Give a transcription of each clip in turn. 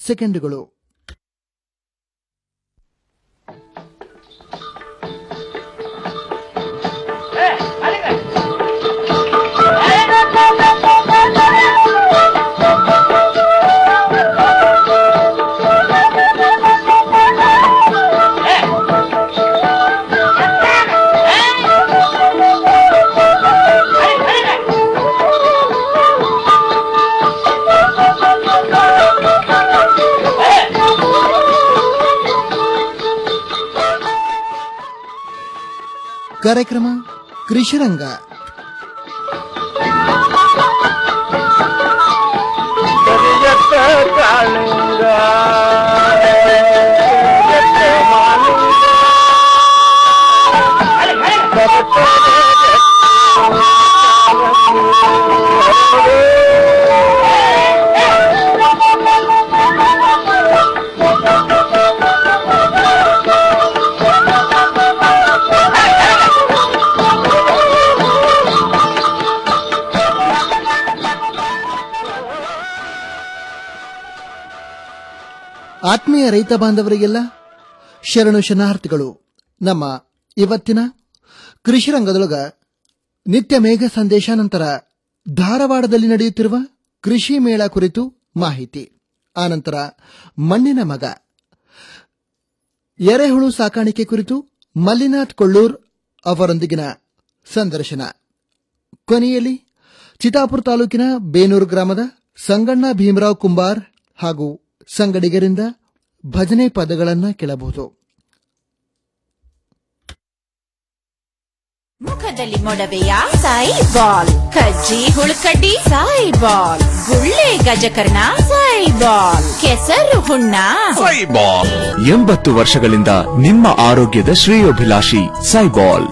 ಸೆಕೆಂಡುಗಳು ಕಾರ್ಯಕ್ರಮ ಕೃಷಿರಂಗ ಕರಿಯತ್ತ ಕಾಳಿಂಗ ಕರಿಯತ್ತ ಮಾಲಿಂಗ ಆತ್ಮೀಯ ರೈತ ಬಾಂಧವರಿಗೆಲ್ಲ ಶರಣು ಶರಣಾರ್ಥಿಗಳು ನಮ್ಮ ಇವತ್ತಿನ ಕೃಷಿ ರಂಗದೊಳಗ ನಿತ್ಯ ಮೇಘ ಸಂದೇಶ ನಂತರ ಧಾರವಾಡದಲ್ಲಿ ನಡೆಯುತ್ತಿರುವ ಕೃಷಿ ಮೇಳ ಕುರಿತು ಮಾಹಿತಿ ಆನಂತರ ಮಣ್ಣಿನ ಮಗ ಎರೆಹುಳು ಸಾಕಾಣಿಕೆ ಕುರಿತು ಮಲ್ಲಿನಾಥ್ ಕೊಳ್ಳೂರ್ ಅವರೊಂದಿಗಿನ ಸಂದರ್ಶನ ಕೊನೆಯಲ್ಲಿ ಚಿತಾಪುರ ತಾಲೂಕಿನ ಬೇನೂರು ಗ್ರಾಮದ ಸಂಗಣ್ಣ ಭೀಮರಾವ್ ಕುಂಬಾರ್ ಹಾಗೂ ಸಂಗಡಿಗರಿಂದ ಭಜನೆ ಪದಗಳನ್ನ ಕೇಳಬಹುದು ಮುಖದಲ್ಲಿ ಮೊಡವೆಯ ಸಾಯಿ ಬಾಲ್ ಕಜ್ಜಿ ಹುಳುಕಡ್ಡಿ ಸಾಯಿ ಬಾಲ್ ಗುಳ್ಳೆ ಗಜಕರ್ಣ ಸಾಯಿ ಬಾಲ್ ಕೆಸರು ಹುಣ್ಣ ಸೈಬಾಲ್ ಎಂಬತ್ತು ವರ್ಷಗಳಿಂದ ನಿಮ್ಮ ಆರೋಗ್ಯದ ಶ್ರೇಯೋಭಿಲಾಷಿ ಸೈಬಾಲ್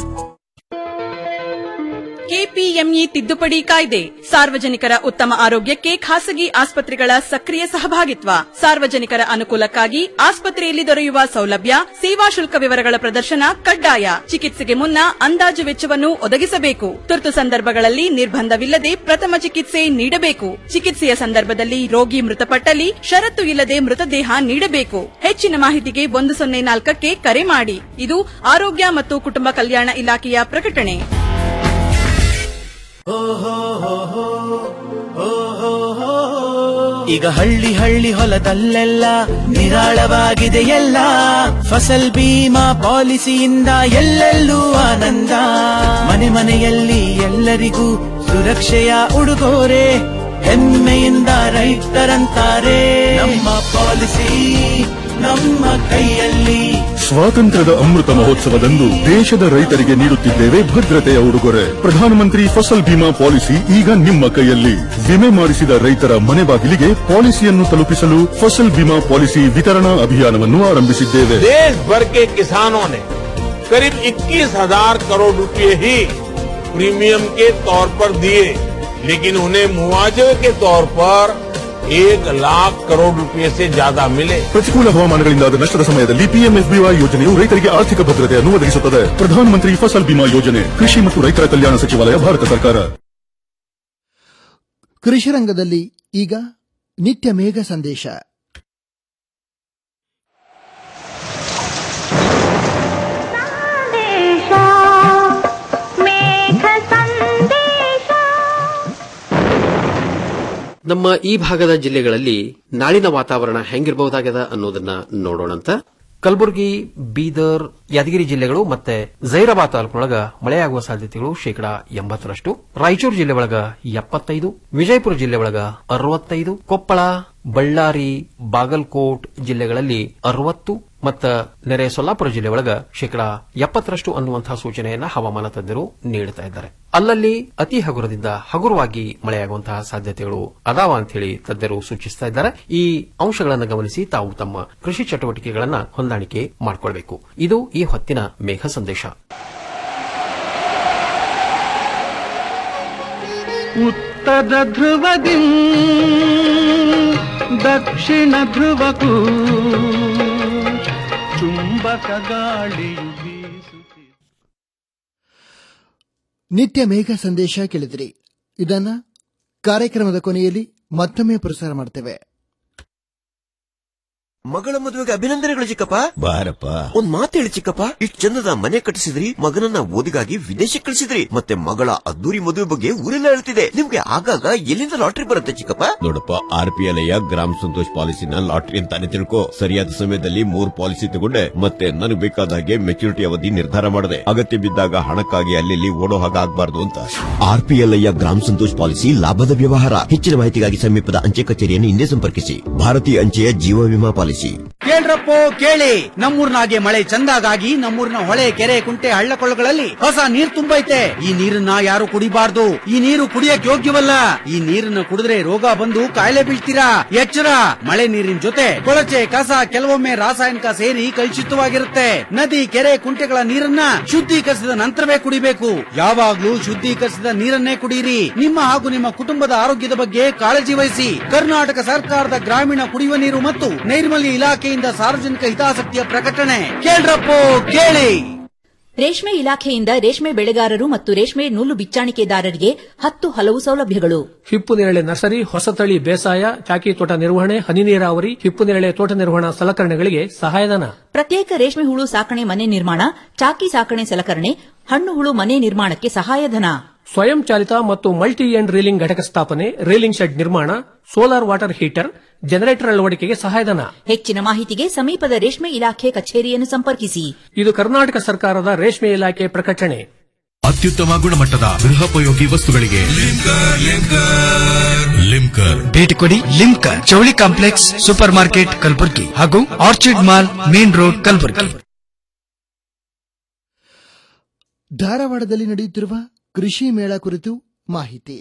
ಕೆಪಿಎಂಇ ತಿದ್ದುಪಡಿ ಕಾಯ್ದೆ ಸಾರ್ವಜನಿಕರ ಉತ್ತಮ ಆರೋಗ್ಯಕ್ಕೆ ಖಾಸಗಿ ಆಸ್ಪತ್ರೆಗಳ ಸಕ್ರಿಯ ಸಹಭಾಗಿತ್ವ ಸಾರ್ವಜನಿಕರ ಅನುಕೂಲಕ್ಕಾಗಿ ಆಸ್ಪತ್ರೆಯಲ್ಲಿ ದೊರೆಯುವ ಸೌಲಭ್ಯ ಸೇವಾ ಶುಲ್ಕ ವಿವರಗಳ ಪ್ರದರ್ಶನ ಕಡ್ಡಾಯ ಚಿಕಿತ್ಸೆಗೆ ಮುನ್ನ ಅಂದಾಜು ವೆಚ್ಚವನ್ನು ಒದಗಿಸಬೇಕು ತುರ್ತು ಸಂದರ್ಭಗಳಲ್ಲಿ ನಿರ್ಬಂಧವಿಲ್ಲದೆ ಪ್ರಥಮ ಚಿಕಿತ್ಸೆ ನೀಡಬೇಕು ಚಿಕಿತ್ಸೆಯ ಸಂದರ್ಭದಲ್ಲಿ ರೋಗಿ ಮೃತಪಟ್ಟಲ್ಲಿ ಷರತ್ತು ಇಲ್ಲದೆ ಮೃತದೇಹ ನೀಡಬೇಕು ಹೆಚ್ಚಿನ ಮಾಹಿತಿಗೆ ಒಂದು ಸೊನ್ನೆ ನಾಲ್ಕಕ್ಕೆ ಕರೆ ಮಾಡಿ ಇದು ಆರೋಗ್ಯ ಮತ್ತು ಕುಟುಂಬ ಕಲ್ಯಾಣ ಇಲಾಖೆಯ ಪ್ರಕಟಣೆ ಈಗ ಹಳ್ಳಿ ಹಳ್ಳಿ ಹೊಲದಲ್ಲೆಲ್ಲ ನಿರಾಳವಾಗಿದೆ ಎಲ್ಲ ಫಸಲ್ ಬೀಮಾ ಪಾಲಿಸಿಯಿಂದ ಎಲ್ಲೆಲ್ಲೂ ಆನಂದ ಮನೆ ಮನೆಯಲ್ಲಿ ಎಲ್ಲರಿಗೂ ಸುರಕ್ಷೆಯ ಉಡುಗೊರೆ ಹೆಮ್ಮೆಯಿಂದ ರೈತರಂತಾರೆ ನಮ್ಮ ಪಾಲಿಸಿ ನಮ್ಮ ಕೈಯಲ್ಲಿ ಸ್ವಾತಂತ್ರ್ಯದ ಅಮೃತ ಮಹೋತ್ಸವದಂದು ದೇಶದ ರೈತರಿಗೆ ನೀಡುತ್ತಿದ್ದೇವೆ ಭದ್ರತೆಯ ಉಡುಗೊರೆ ಪ್ರಧಾನಮಂತ್ರಿ ಫಸಲ್ ಬಿಮಾ ಪಾಲಿಸಿ ಈಗ ನಿಮ್ಮ ಕೈಯಲ್ಲಿ ವಿಮೆ ಮಾಡಿಸಿದ ರೈತರ ಮನೆ ಬಾಗಿಲಿಗೆ ಪಾಲಿಸಿಯನ್ನು ತಲುಪಿಸಲು ಫಸಲ್ ಬಿಮಾ ಪಾಲಿಸಿ ವಿತರಣಾ ಅಭಿಯಾನವನ್ನು ಆರಂಭಿಸಿದ್ದೇವೆ देश भर के किसानों ने करीब 21,000 करोड़ रुपए ही प्रीमियम के तौर पर दिए लेकिन उन्हें मुआवजे के तौर पर एक लाख करोड़ रुपए से ज्यादा मिले ಪ್ರತಿಕೂಲ ಹವಾಮಾನಗಳಿಂದಾದ ನಷ್ಟದ ಸಮಯದಲ್ಲಿ ಪಿಎಂಎಫ್ಬಿವೈ ಯೋಜನೆಯು ರೈತರಿಗೆ ಆರ್ಥಿಕ ಭದ್ರತೆಯನ್ನು ಒದಗಿಸುತ್ತದೆ ಪ್ರಧಾನಮಂತ್ರಿ ಫಸಲ್ ಬಿಮಾ ಯೋಜನೆ ಕೃಷಿ ಮತ್ತು ರೈತರ ಕಲ್ಯಾಣ ಸಚಿವಾಲಯ ಭಾರತ ಸರ್ಕಾರ ಕೃಷಿ ರಂಗದಲ್ಲಿ ಈಗ ನಿತ್ಯ ಮೇಘ ಸಂದೇಶ ನಮ್ಮ ಈ ಭಾಗದ ಜಿಲ್ಲೆಗಳಲ್ಲಿ ನಾಳಿನ ವಾತಾವರಣ ಹೆಂಗಿರಬಹುದಾಗ್ಯದ ಅನ್ನೋದನ್ನ ನೋಡೋಣಂತ ಕಲಬುರಗಿ ಬೀದರ್ ಯಾದಗಿರಿ ಜಿಲ್ಲೆಗಳು ಮತ್ತೆ ಜೈರಾಬಾದ್ ತಾಲೂಕಿನೊಳಗ ಮಳೆಯಾಗುವ ಸಾಧ್ಯತೆಗಳು ಶೇಕಡಾ ಎಂಬತ್ತರಷ್ಟು ರಾಯಚೂರು ಜಿಲ್ಲೆ ಒಳಗ ಎಪ್ಪತ್ತೈದು ವಿಜಯಪುರ ಜಿಲ್ಲೆ ಒಳಗ ಅರವತ್ತೈದು ಕೊಪ್ಪಳ ಬಳ್ಳಾರಿ ಬಾಗಲಕೋಟ್ ಜಿಲ್ಲೆಗಳಲ್ಲಿ ಅರವತ್ತು ಮತ್ತ ನೆರೆ ಸೊಲ್ಲಾಪುರ ಜಿಲ್ಲೆ ಒಳಗ ಶೇಕಡಾ ಎಪ್ಪತ್ತರಷ್ಟು ಅನ್ನುವಂತಹ ಸೂಚನೆಯನ್ನ ಹವಾಮಾನ ತಜ್ಞರು ನೀಡುತ್ತಾ ಇದ್ದಾರೆ ಅಲ್ಲಲ್ಲಿ ಅತಿ ಹಗುರದಿಂದ ಹಗುರವಾಗಿ ಮಳೆಯಾಗುವಂತಹ ಸಾಧ್ಯತೆಗಳು ಅದಾವ ಅಂತ ಹೇಳಿ ತಜ್ಞರು ಸೂಚಿಸ್ತಾ ಇದ್ದಾರೆ ಈ ಅಂಶಗಳನ್ನು ಗಮನಿಸಿ ತಾವು ತಮ್ಮ ಕೃಷಿ ಚಟುವಟಿಕೆಗಳನ್ನ ಹೊಂದಾಣಿಕೆ ಮಾಡಿಕೊಳ್ಬೇಕು ಇದು ಈ ಹೊತ್ತಿನ ಮೇಘ ಸಂದೇಶ ಉತ್ತರ ಧ್ರುವದಿ ದಕ್ಷಿಣ ಧ್ರುವಕ್ಕೂ ಚುಂಬಕ ಗಾಳಿಯು ಬೀಸುತ್ತಿದೆ ನಿತ್ಯ ಮೇಘ ಸಂದೇಶ ಕೇಳಿದಿರಿ ಇದನ್ನ ಕಾರ್ಯಕ್ರಮದ ಕೊನೆಯಲ್ಲಿ ಮತ್ತೊಮ್ಮೆ ಪ್ರಸಾರ ಮಾಡ್ತೇವೆ ಮಗಳ ಮದುವೆಗೆ ಅಭಿನಂದನೆಗಳು ಚಿಕ್ಕಪ್ಪ ಬಾರಪ್ಪ ಒಂದ್ ಮಾತು ಹೇಳಿ ಚಿಕ್ಕಪ್ಪ ಇಷ್ಟು ಚಂದದ ಮನೆ ಕಟ್ಟಿಸಿದ್ರಿ ಮಗನನ್ನ ಓದಿಗಾಗಿ ವಿದೇಶಕ್ಕೆ ಕಳಿಸಿದ್ರಿ ಮತ್ತೆ ಮಗಳ ಅದ್ದೂರಿ ಮದುವೆ ಬಗ್ಗೆ ಊರೆಲ್ಲ ಹೇಳ್ತಿದೆ ನಿಮ್ಗೆ ಆಗಾಗ ಎಲ್ಲಿಂದ ಲಾಟ್ರಿ ಬರುತ್ತೆ ಚಿಕ್ಕಪ್ಪ ನೋಡಪ್ಪ ಆರ್ ಪಿ ಎಲ್ ಗ್ರಾಮ ಸಂತೋಷ್ ಪಾಲಿಸಿನ ಲಾಟ್ರಿ ಅಂತಾನೆ ತಿಳ್ಕೊ ಸರಿಯಾದ ಸಮಯದಲ್ಲಿ ಮೂರ್ ಪಾಲಿಸಿ ತಗೊಂಡೆ ಮತ್ತೆ ನನಗೆ ಬೇಕಾದ ಹಾಗೆ ಮೆಚುರಿಟಿ ಅವಧಿ ನಿರ್ಧಾರ ಮಾಡಿದೆ ಅಗತ್ಯ ಬಿದ್ದಾಗ ಹಣಕ್ಕಾಗಿ ಅಲ್ಲಿ ಓಡೋ ಹಾಗೆ ಆಗ್ಬಾರ್ದು ಅಂತ ಆರ್ ಪಿ ಎಲ್ ಗ್ರಾಮ ಸಂತೋಷ್ ಪಾಲಿಸಿ ಲಾಭದ ವ್ಯವಹಾರ ಹೆಚ್ಚಿನ ಮಾಹಿತಿಗಾಗಿ ಸಮೀಪದ ಅಂಚೆ ಕಚೇರಿಯನ್ನು ಹಿಂದೆ ಸಂಪರ್ಕಿಸಿ ಭಾರತೀಯ ಅಂಚೆಯ ಜೀವ ವಿಮಾ ಪಾಲಿಸಿ ಕೇಳ್ರಪ್ಪೋ ಕೇಳಿ ನಮ್ಮೂರ್ನಾಗೆ ಮಳೆ ಚಂದಾಗಾಗಿ ನಮ್ಮೂರಿನ ಹೊಳೆ ಕೆರೆ ಕುಂಟೆ ಹಳ್ಳಕೊಳ್ಳಗಳಲ್ಲಿ ಹೊಸ ನೀರ್ ತುಂಬೈತೆ ಈ ನೀರನ್ನ ಯಾರು ಕುಡಿಬಾರ್ದು ಈ ನೀರು ಕುಡಿಯಕ್ ಯೋಗ್ಯವಲ್ಲ ಈ ನೀರನ್ನ ಕುಡಿದ್ರೆ ರೋಗ ಬಂದು ಕಾಯಿಲೆ ಬೀಳ್ತೀರಾ ಎಚ್ಚರ ಮಳೆ ನೀರಿನ ಜೊತೆ ಕೊಳಚೆ ಕಸ ಕೆಲವೊಮ್ಮೆ ರಾಸಾಯನಿಕ ಸೇರಿ ಕಲುಷಿತವಾಗಿರುತ್ತೆ ನದಿ ಕೆರೆ ಕುಂಟೆಗಳ ನೀರನ್ನ ಶುದ್ಧೀಕರಿಸಿದ ನಂತರವೇ ಕುಡಿಬೇಕು ಯಾವಾಗ್ಲೂ ಶುದ್ಧೀಕರಿಸಿದ ನೀರನ್ನೇ ಕುಡಿಯಿರಿ ನಿಮ್ಮ ಹಾಗೂ ನಿಮ್ಮ ಕುಟುಂಬದ ಆರೋಗ್ಯದ ಬಗ್ಗೆ ಕಾಳಜಿ ವಹಿಸಿ ಕರ್ನಾಟಕ ಸರ್ಕಾರದ ಗ್ರಾಮೀಣ ಕುಡಿಯುವ ನೀರು ಮತ್ತು ನೈರ್ಮಲ್ಯ ಇಲಾಖೆಯಿಂದ ಸಾರ್ವಜನಿಕ ಹಿತಾಸಕ್ತಿಯ ಪ್ರಕಟಣೆ ಕೇಳ್ರಪ್ಪೋ ಕೇಳಿ ರೇಷ್ಮೆ ಇಲಾಖೆಯಿಂದ ರೇಷ್ಮೆ ಬೆಳೆಗಾರರು ಮತ್ತು ರೇಷ್ಮೆ ನೂಲು ಬಿಚ್ಚಾಣಿಕೆದಾರರಿಗೆ ಹತ್ತು ಹಲವು ಸೌಲಭ್ಯಗಳು ಹಿಪ್ಪು ನೇರಳೆ ನರ್ಸರಿ ಹೊಸತಳಿ ಬೇಸಾಯ ಚಾಕಿ ತೋಟ ನಿರ್ವಹಣೆ ಹನಿ ನೀರಾವರಿ ಹಿಪ್ಪು ನೇರಳೆ ತೋಟ ನಿರ್ವಹಣಾ ಸಲಕರಣೆಗಳಿಗೆ ಸಹಾಯಧನ ಪ್ರತ್ಯೇಕ ರೇಷ್ಮೆ ಹುಳು ಸಾಕಣೆ ಮನೆ ನಿರ್ಮಾಣ ಚಾಕಿ ಸಾಕಣೆ ಸಲಕರಣೆ ಹಣ್ಣು ಹುಳು ಮನೆ ನಿರ್ಮಾಣಕ್ಕೆ ಸಹಾಯಧನ ಸ್ವಯಂ ಚಾಲಿತ ಮತ್ತು ಮಲ್ಟಿ ಎಂಡ್ ರೀಲಿಂಗ್ ಘಟಕ ಸ್ಥಾಪನೆ ರೀಲಿಂಗ್ ಶೆಡ್ ನಿರ್ಮಾಣ ಸೋಲಾರ್ ವಾಟರ್ ಹೀಟರ್ ಜನರೇಟರ್ ಅಳವಡಿಕೆಗೆ ಸಹಾಯಧನ ಹೆಚ್ಚಿನ ಮಾಹಿತಿಗೆ ಸಮೀಪದ ರೇಷ್ಮೆ ಇಲಾಖೆ ಕಚೇರಿಯನ್ನು ಸಂಪರ್ಕಿಸಿ ಇದು ಕರ್ನಾಟಕ ಸರ್ಕಾರದ ರೇಷ್ಮೆ ಇಲಾಖೆ ಪ್ರಕಟಣೆ ಅತ್ಯುತ್ತಮ ಗುಣಮಟ್ಟದ ಗೃಹೋಪಯೋಗಿ ವಸ್ತುಗಳಿಗೆ ಲಿಮ್ಕರ್ ಭೇಟಿ ಕೊಡಿ ಲಿಮ್ಕರ್ ಚೌಳಿ ಕಾಂಪ್ಲೆಕ್ಸ್ ಸೂಪರ್ ಮಾರ್ಕೆಟ್ ಕಲಬುರಗಿ ಹಾಗೂ orchid mall main road Kalaburagi ಧಾರವಾಡದಲ್ಲಿ ನಡೆಯುತ್ತಿರುವ ಕೃಷಿ ಮೇಳ ಕುರಿತು ಮಾಹಿತಿ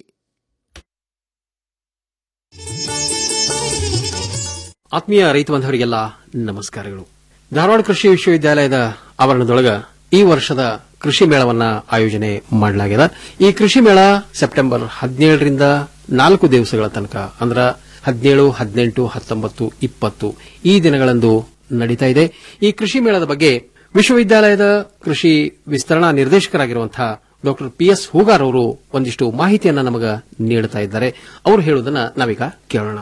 ಆತ್ಮೀಯ ರೈತ ಬಾಂಧವರಿಗೆಲ್ಲ ನಮಸ್ಕಾರಗಳು ಧಾರವಾಡ ಕೃಷಿ ವಿಶ್ವವಿದ್ಯಾಲಯದ ಆವರಣದೊಳಗ ಈ ವರ್ಷದ ಕೃಷಿ ಮೇಳವನ್ನ ಆಯೋಜನೆ ಮಾಡಲಾಗಿದೆ ಈ ಕೃಷಿ ಮೇಳ ಸೆಪ್ಟೆಂಬರ್ ಹದಿನೇಳರಿಂದ ನಾಲ್ಕು ದಿವಸಗಳ ತನಕ ಅಂದ್ರ ಹದಿನೇಳು ಹದಿನೆಂಟು ಹತ್ತೊಂಬತ್ತು ಇಪ್ಪತ್ತು ಈ ದಿನಗಳಂದು ನಡೀತಾ ಇದೆ ಈ ಕೃಷಿ ಮೇಳದ ಬಗ್ಗೆ ವಿಶ್ವವಿದ್ಯಾಲಯದ ಕೃಷಿ ವಿಸ್ತರಣಾ ನಿರ್ದೇಶಕರಾಗಿರುವಂತಹ ಡಾಕ್ಟರ್ ಪಿ ಎಸ್ ಹೂಗಾರ್ ಅವರು ಒಂದಿಷ್ಟು ಮಾಹಿತಿಯನ್ನ ನಮಗ ನೀಡುತ್ತಾ ಇದ್ದಾರೆ ಅವರು ಹೇಳುವುದನ್ನ ನಾವೀಗ ಕೇಳೋಣ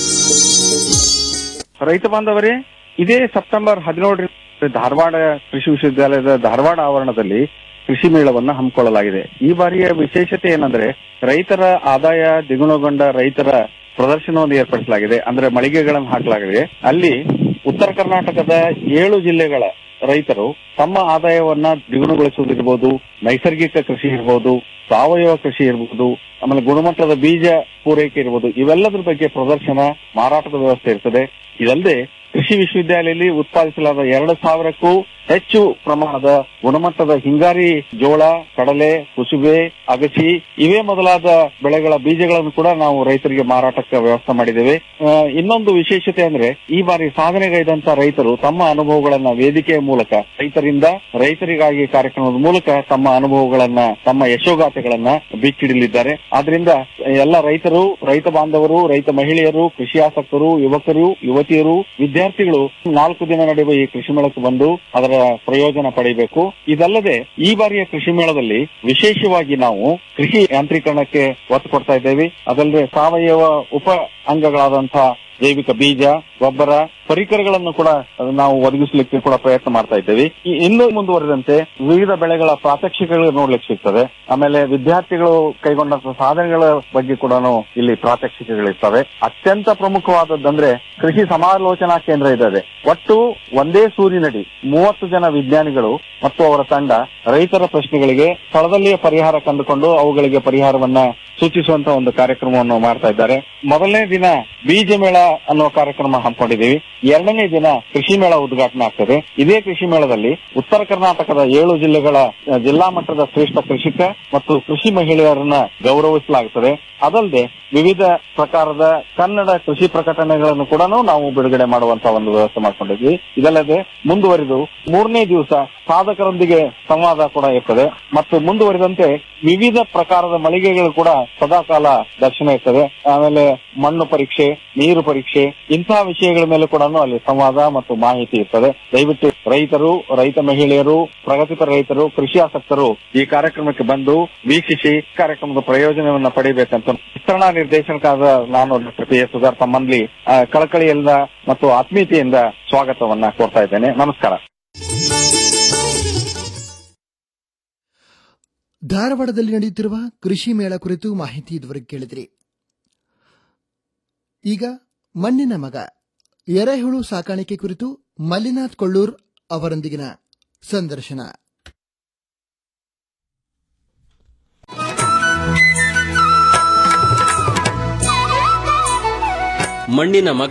ರೈತ ಬಾಂಧವರೇ ಇದೇ ಸೆಪ್ಟೆಂಬರ್ ಹದಿನೇಳರಿಂದ ಧಾರವಾಡ ಕೃಷಿ ವಿಶ್ವವಿದ್ಯಾಲಯದ ಧಾರವಾಡ ಆವರಣದಲ್ಲಿ ಕೃಷಿ ಮೇಳವನ್ನ ಹಮ್ಮಿಕೊಳ್ಳಲಾಗಿದೆ ಈ ಬಾರಿಯ ವಿಶೇಷತೆ ಏನಂದ್ರೆ ರೈತರ ಆದಾಯ ದ್ವಿಗುಣಗೊಂಡ ರೈತರ ಪ್ರದರ್ಶನವನ್ನು ಏರ್ಪಡಿಸಲಾಗಿದೆ ಅಂದ್ರೆ ಮಳಿಗೆಗಳನ್ನು ಹಾಕಲಾಗಿದೆ ಅಲ್ಲಿ ಉತ್ತರ ಕರ್ನಾಟಕದ ಏಳು ಜಿಲ್ಲೆಗಳ ರೈತರು ತಮ್ಮ ಆದಾಯವನ್ನ ದ್ವಿಗುಣಗೊಳಿಸುವುದಿರ್ಬೋದು ನೈಸರ್ಗಿಕ ಕೃಷಿ ಇರ್ಬೋದು ಸಾವಯವ ಕೃಷಿ ಇರ್ಬೋದು ಆಮೇಲೆ ಗುಣಮಟ್ಟದ ಬೀಜ ಪೂರೈಕೆ ಇರ್ಬೋದು ಇವೆಲ್ಲದರ ಬಗ್ಗೆ ಪ್ರದರ್ಶನ ಮಾರಾಟದ ವ್ಯವಸ್ಥೆ ಇರ್ತದೆ ಇದಲ್ಲದೆ ಕೃಷಿ ವಿಶ್ವವಿದ್ಯಾಲಯದಲ್ಲಿ ಉತ್ಪಾದಿಸಲಾದ ಎರಡು ಸಾವಿರಕ್ಕೂ ಹೆಚ್ಚು ಪ್ರಮಾಣದ ಗುಣಮಟ್ಟದ ಹಿಂಗಾರಿ ಜೋಳ ಕಡಲೆ ಕುಸುಬೆ ಅಗಸಿ ಇವೇ ಮೊದಲಾದ ಬೆಳೆಗಳ ಬೀಜಗಳನ್ನು ಕೂಡ ನಾವು ರೈತರಿಗೆ ಮಾರಾಟಕ್ಕೆ ವ್ಯವಸ್ಥೆ ಮಾಡಿದ್ದೇವೆ ಆ, ಇನ್ನೊಂದು ವಿಶೇಷತೆ ಅಂದ್ರೆ ಈ ಬಾರಿ ಸಾಧನೆಗೈದಂತ ರೈತರು ತಮ್ಮ ಅನುಭವಗಳನ್ನ ವೇದಿಕೆಯ ಮೂಲಕ ರೈತರಿಂದ ರೈತರಿಗಾಗಿ ಕಾರ್ಯಕ್ರಮದ ಮೂಲಕ ತಮ್ಮ ಅನುಭವಗಳನ್ನ ತಮ್ಮ ಯಶೋಗಾಥೆಗಳನ್ನ ಬಿಚ್ಚಿಡಲಿದ್ದಾರೆ ಆದ್ರಿಂದ ಎಲ್ಲ ರೈತರು ರೈತ ಬಾಂಧವರು ರೈತ ಮಹಿಳೆಯರು ಕೃಷಿ ಆಸಕ್ತರು ಯುವಕರು ಯುವತಿಯರು ವಿದ್ಯಾರ್ಥಿಗಳು ನಾಲ್ಕು ದಿನ ನಡೆಯುವ ಈ ಕೃಷಿ ಮೇಳಕ್ಕೆ ಬಂದು ಅದರ ಪ್ರಯೋಜನ ಪಡೆಯಬೇಕು ಇದಲ್ಲದೆ ಈ ಬಾರಿಯ ಕೃಷಿ ಮೇಳದಲ್ಲಿ ವಿಶೇಷವಾಗಿ ನಾವು ಕೃಷಿ ಯಾಂತ್ರೀಕರಣಕ್ಕೆ ಒತ್ತು ಕೊಡ್ತಾ ಇದ್ದೇವೆ ಅದಲ್ಲದೆ ಸಾವಯವ ಉಪ ಅಂಗಗಳಾದಂತಹ ಜೈವಿಕ ಬೀಜ ಗೊಬ್ಬರ ಪರಿಕರಗಳನ್ನು ಕೂಡ ನಾವು ಒದಗಿಸಲಿಕ್ಕೆ ಕೂಡ ಪ್ರಯತ್ನ ಮಾಡ್ತಾ ಇದ್ದೇವೆ ಈ ಇನ್ನೂ ಮುಂದುವರೆದಂತೆ ವಿವಿಧ ಬೆಳೆಗಳ ಪ್ರಾತ್ಯಕ್ಷಿಕೆಗಳು ನೋಡ್ಲಿಕ್ಕೆ ಸಿಗ್ತದೆ ಆಮೇಲೆ ವಿದ್ಯಾರ್ಥಿಗಳು ಕೈಗೊಂಡಂತ ಸಾಧನೆಗಳ ಬಗ್ಗೆ ಕೂಡ ಇಲ್ಲಿ ಪ್ರಾತ್ಯಕ್ಷಿಕೆಗಳಿರ್ತವೆ ಅತ್ಯಂತ ಪ್ರಮುಖವಾದದ್ದಂದ್ರೆ ಕೃಷಿ ಸಮಾಲೋಚನಾ ಕೇಂದ್ರ ಇದೆ ಒಟ್ಟು ಒಂದೇ ಸೂರಿನಡಿ ಮೂವತ್ತು ಜನ ವಿಜ್ಞಾನಿಗಳು ಮತ್ತು ಅವರ ತಂಡ ರೈತರ ಪ್ರಶ್ನೆಗಳಿಗೆ ಸ್ಥಳದಲ್ಲಿಯೇ ಪರಿಹಾರ ಕಂಡುಕೊಂಡು ಅವುಗಳಿಗೆ ಪರಿಹಾರವನ್ನ ಸೂಚಿಸುವಂತ ಒಂದು ಕಾರ್ಯಕ್ರಮವನ್ನು ಮಾಡ್ತಾ ಇದ್ದಾರೆ ಮೊದಲನೇ ದಿನ ಬೀಜ ಮೇಳ ಅನ್ನೋ ಕಾರ್ಯಕ್ರಮ ಹಮ್ಮಿಕೊಂಡಿದ್ದೀವಿ ಎರಡನೇ ದಿನ ಕೃಷಿ ಮೇಳ ಉದ್ಘಾಟನೆ ಆಗ್ತದೆ ಇದೇ ಕೃಷಿ ಮೇಳದಲ್ಲಿ ಉತ್ತರ ಕರ್ನಾಟಕದ ಏಳು ಜಿಲ್ಲೆಗಳ ಅ, ಜಿಲ್ಲಾ ಮಟ್ಟದ ಶ್ರೇಷ್ಠ ಕೃಷಿಕ ಮತ್ತು ಕೃಷಿ ಮಹಿಳೆಯರನ್ನ ಗೌರವಿಸಲಾಗುತ್ತದೆ ಅದಲ್ಲದೆ ವಿವಿಧ ಪ್ರಕಾರದ ಕನ್ನಡ ಕೃಷಿ ಪ್ರಕಟಣೆಗಳನ್ನು ಕೂಡ ನಾವು ಬಿಡುಗಡೆ ಮಾಡುವಂತ ಒಂದು ವ್ಯವಸ್ಥೆ ಮಾಡ್ಕೊಂಡಿದ್ವಿ ಇದಲ್ಲದೆ ಮುಂದುವರಿದು ಮೂರನೇ ದಿವಸ ಸಾಧಕರೊಂದಿಗೆ ಸಂವಾದ ಕೂಡ ಇರ್ತದೆ ಮತ್ತು ಮುಂದುವರಿದಂತೆ ವಿವಿಧ ಪ್ರಕಾರದ ಮಳಿಗೆಗಳು ಕೂಡ ಸದಾಕಾಲ ದರ್ಶನ ಇರ್ತದೆ ಆಮೇಲೆ ಮಣ್ಣು ಪರೀಕ್ಷೆ ನೀರು ಪರೀಕ್ಷೆ ಇಂತಹ ವಿಷಯಗಳ ಮೇಲೆ ಕೂಡ ಅಲ್ಲಿ ಸಂವಾದ ಮತ್ತು ಮಾಹಿತಿ ಇರ್ತದೆ ದಯವಿಟ್ಟು ರೈತರು ರೈತ ಮಹಿಳೆಯರು ಪ್ರಗತಿಪರ ರೈತರು ಕೃಷಿ ಆಸಕ್ತರು ಈ ಕಾರ್ಯಕ್ರಮಕ್ಕೆ ಬಂದು ವೀಕ್ಷಿಸಿ ಕಾರ್ಯಕ್ರಮದ ಪ್ರಯೋಜನವನ್ನ ಪಡೆಯಬೇಕಂತ ವಿಸ್ತರಣಾ ನಿರ್ದೇಶನಕಾದ ನಾನು ಡಾಕ್ಟರ್ ಪಿ ಎಸ್ ಸುಧಾರ್ ತಮ್ಮಲ್ಲಿ ಆ, ಕಳಕಳಿಯಿಂದ ಮತ್ತು ಆತ್ಮೀಯತೆಯಿಂದ ಸ್ವಾಗತವನ್ನ ಕೋರ್ತಾ ಇದ್ದೇನೆ ನಮಸ್ಕಾರ ಧಾರವಾಡದಲ್ಲಿ ನಡೆಯುತ್ತಿರುವ ಕೃಷಿ ಮೇಳ ಕುರಿತು ಮಾಹಿತಿ ಇದುವರೆಗೆ ಕೇಳಿದ್ರಿ ಈಗ ಮಣ್ಣಿನ ಮಗ ಎರೆಹುಳು ಸಾಕಾಣಿಕೆ ಕುರಿತು ಮಲ್ಲಿನಾಥ್ ಕೊಳ್ಳೂರ್ ಅವರೊಂದಿಗಿನ ಸಂದರ್ಶನ ಮಣ್ಣಿನ ಮಗ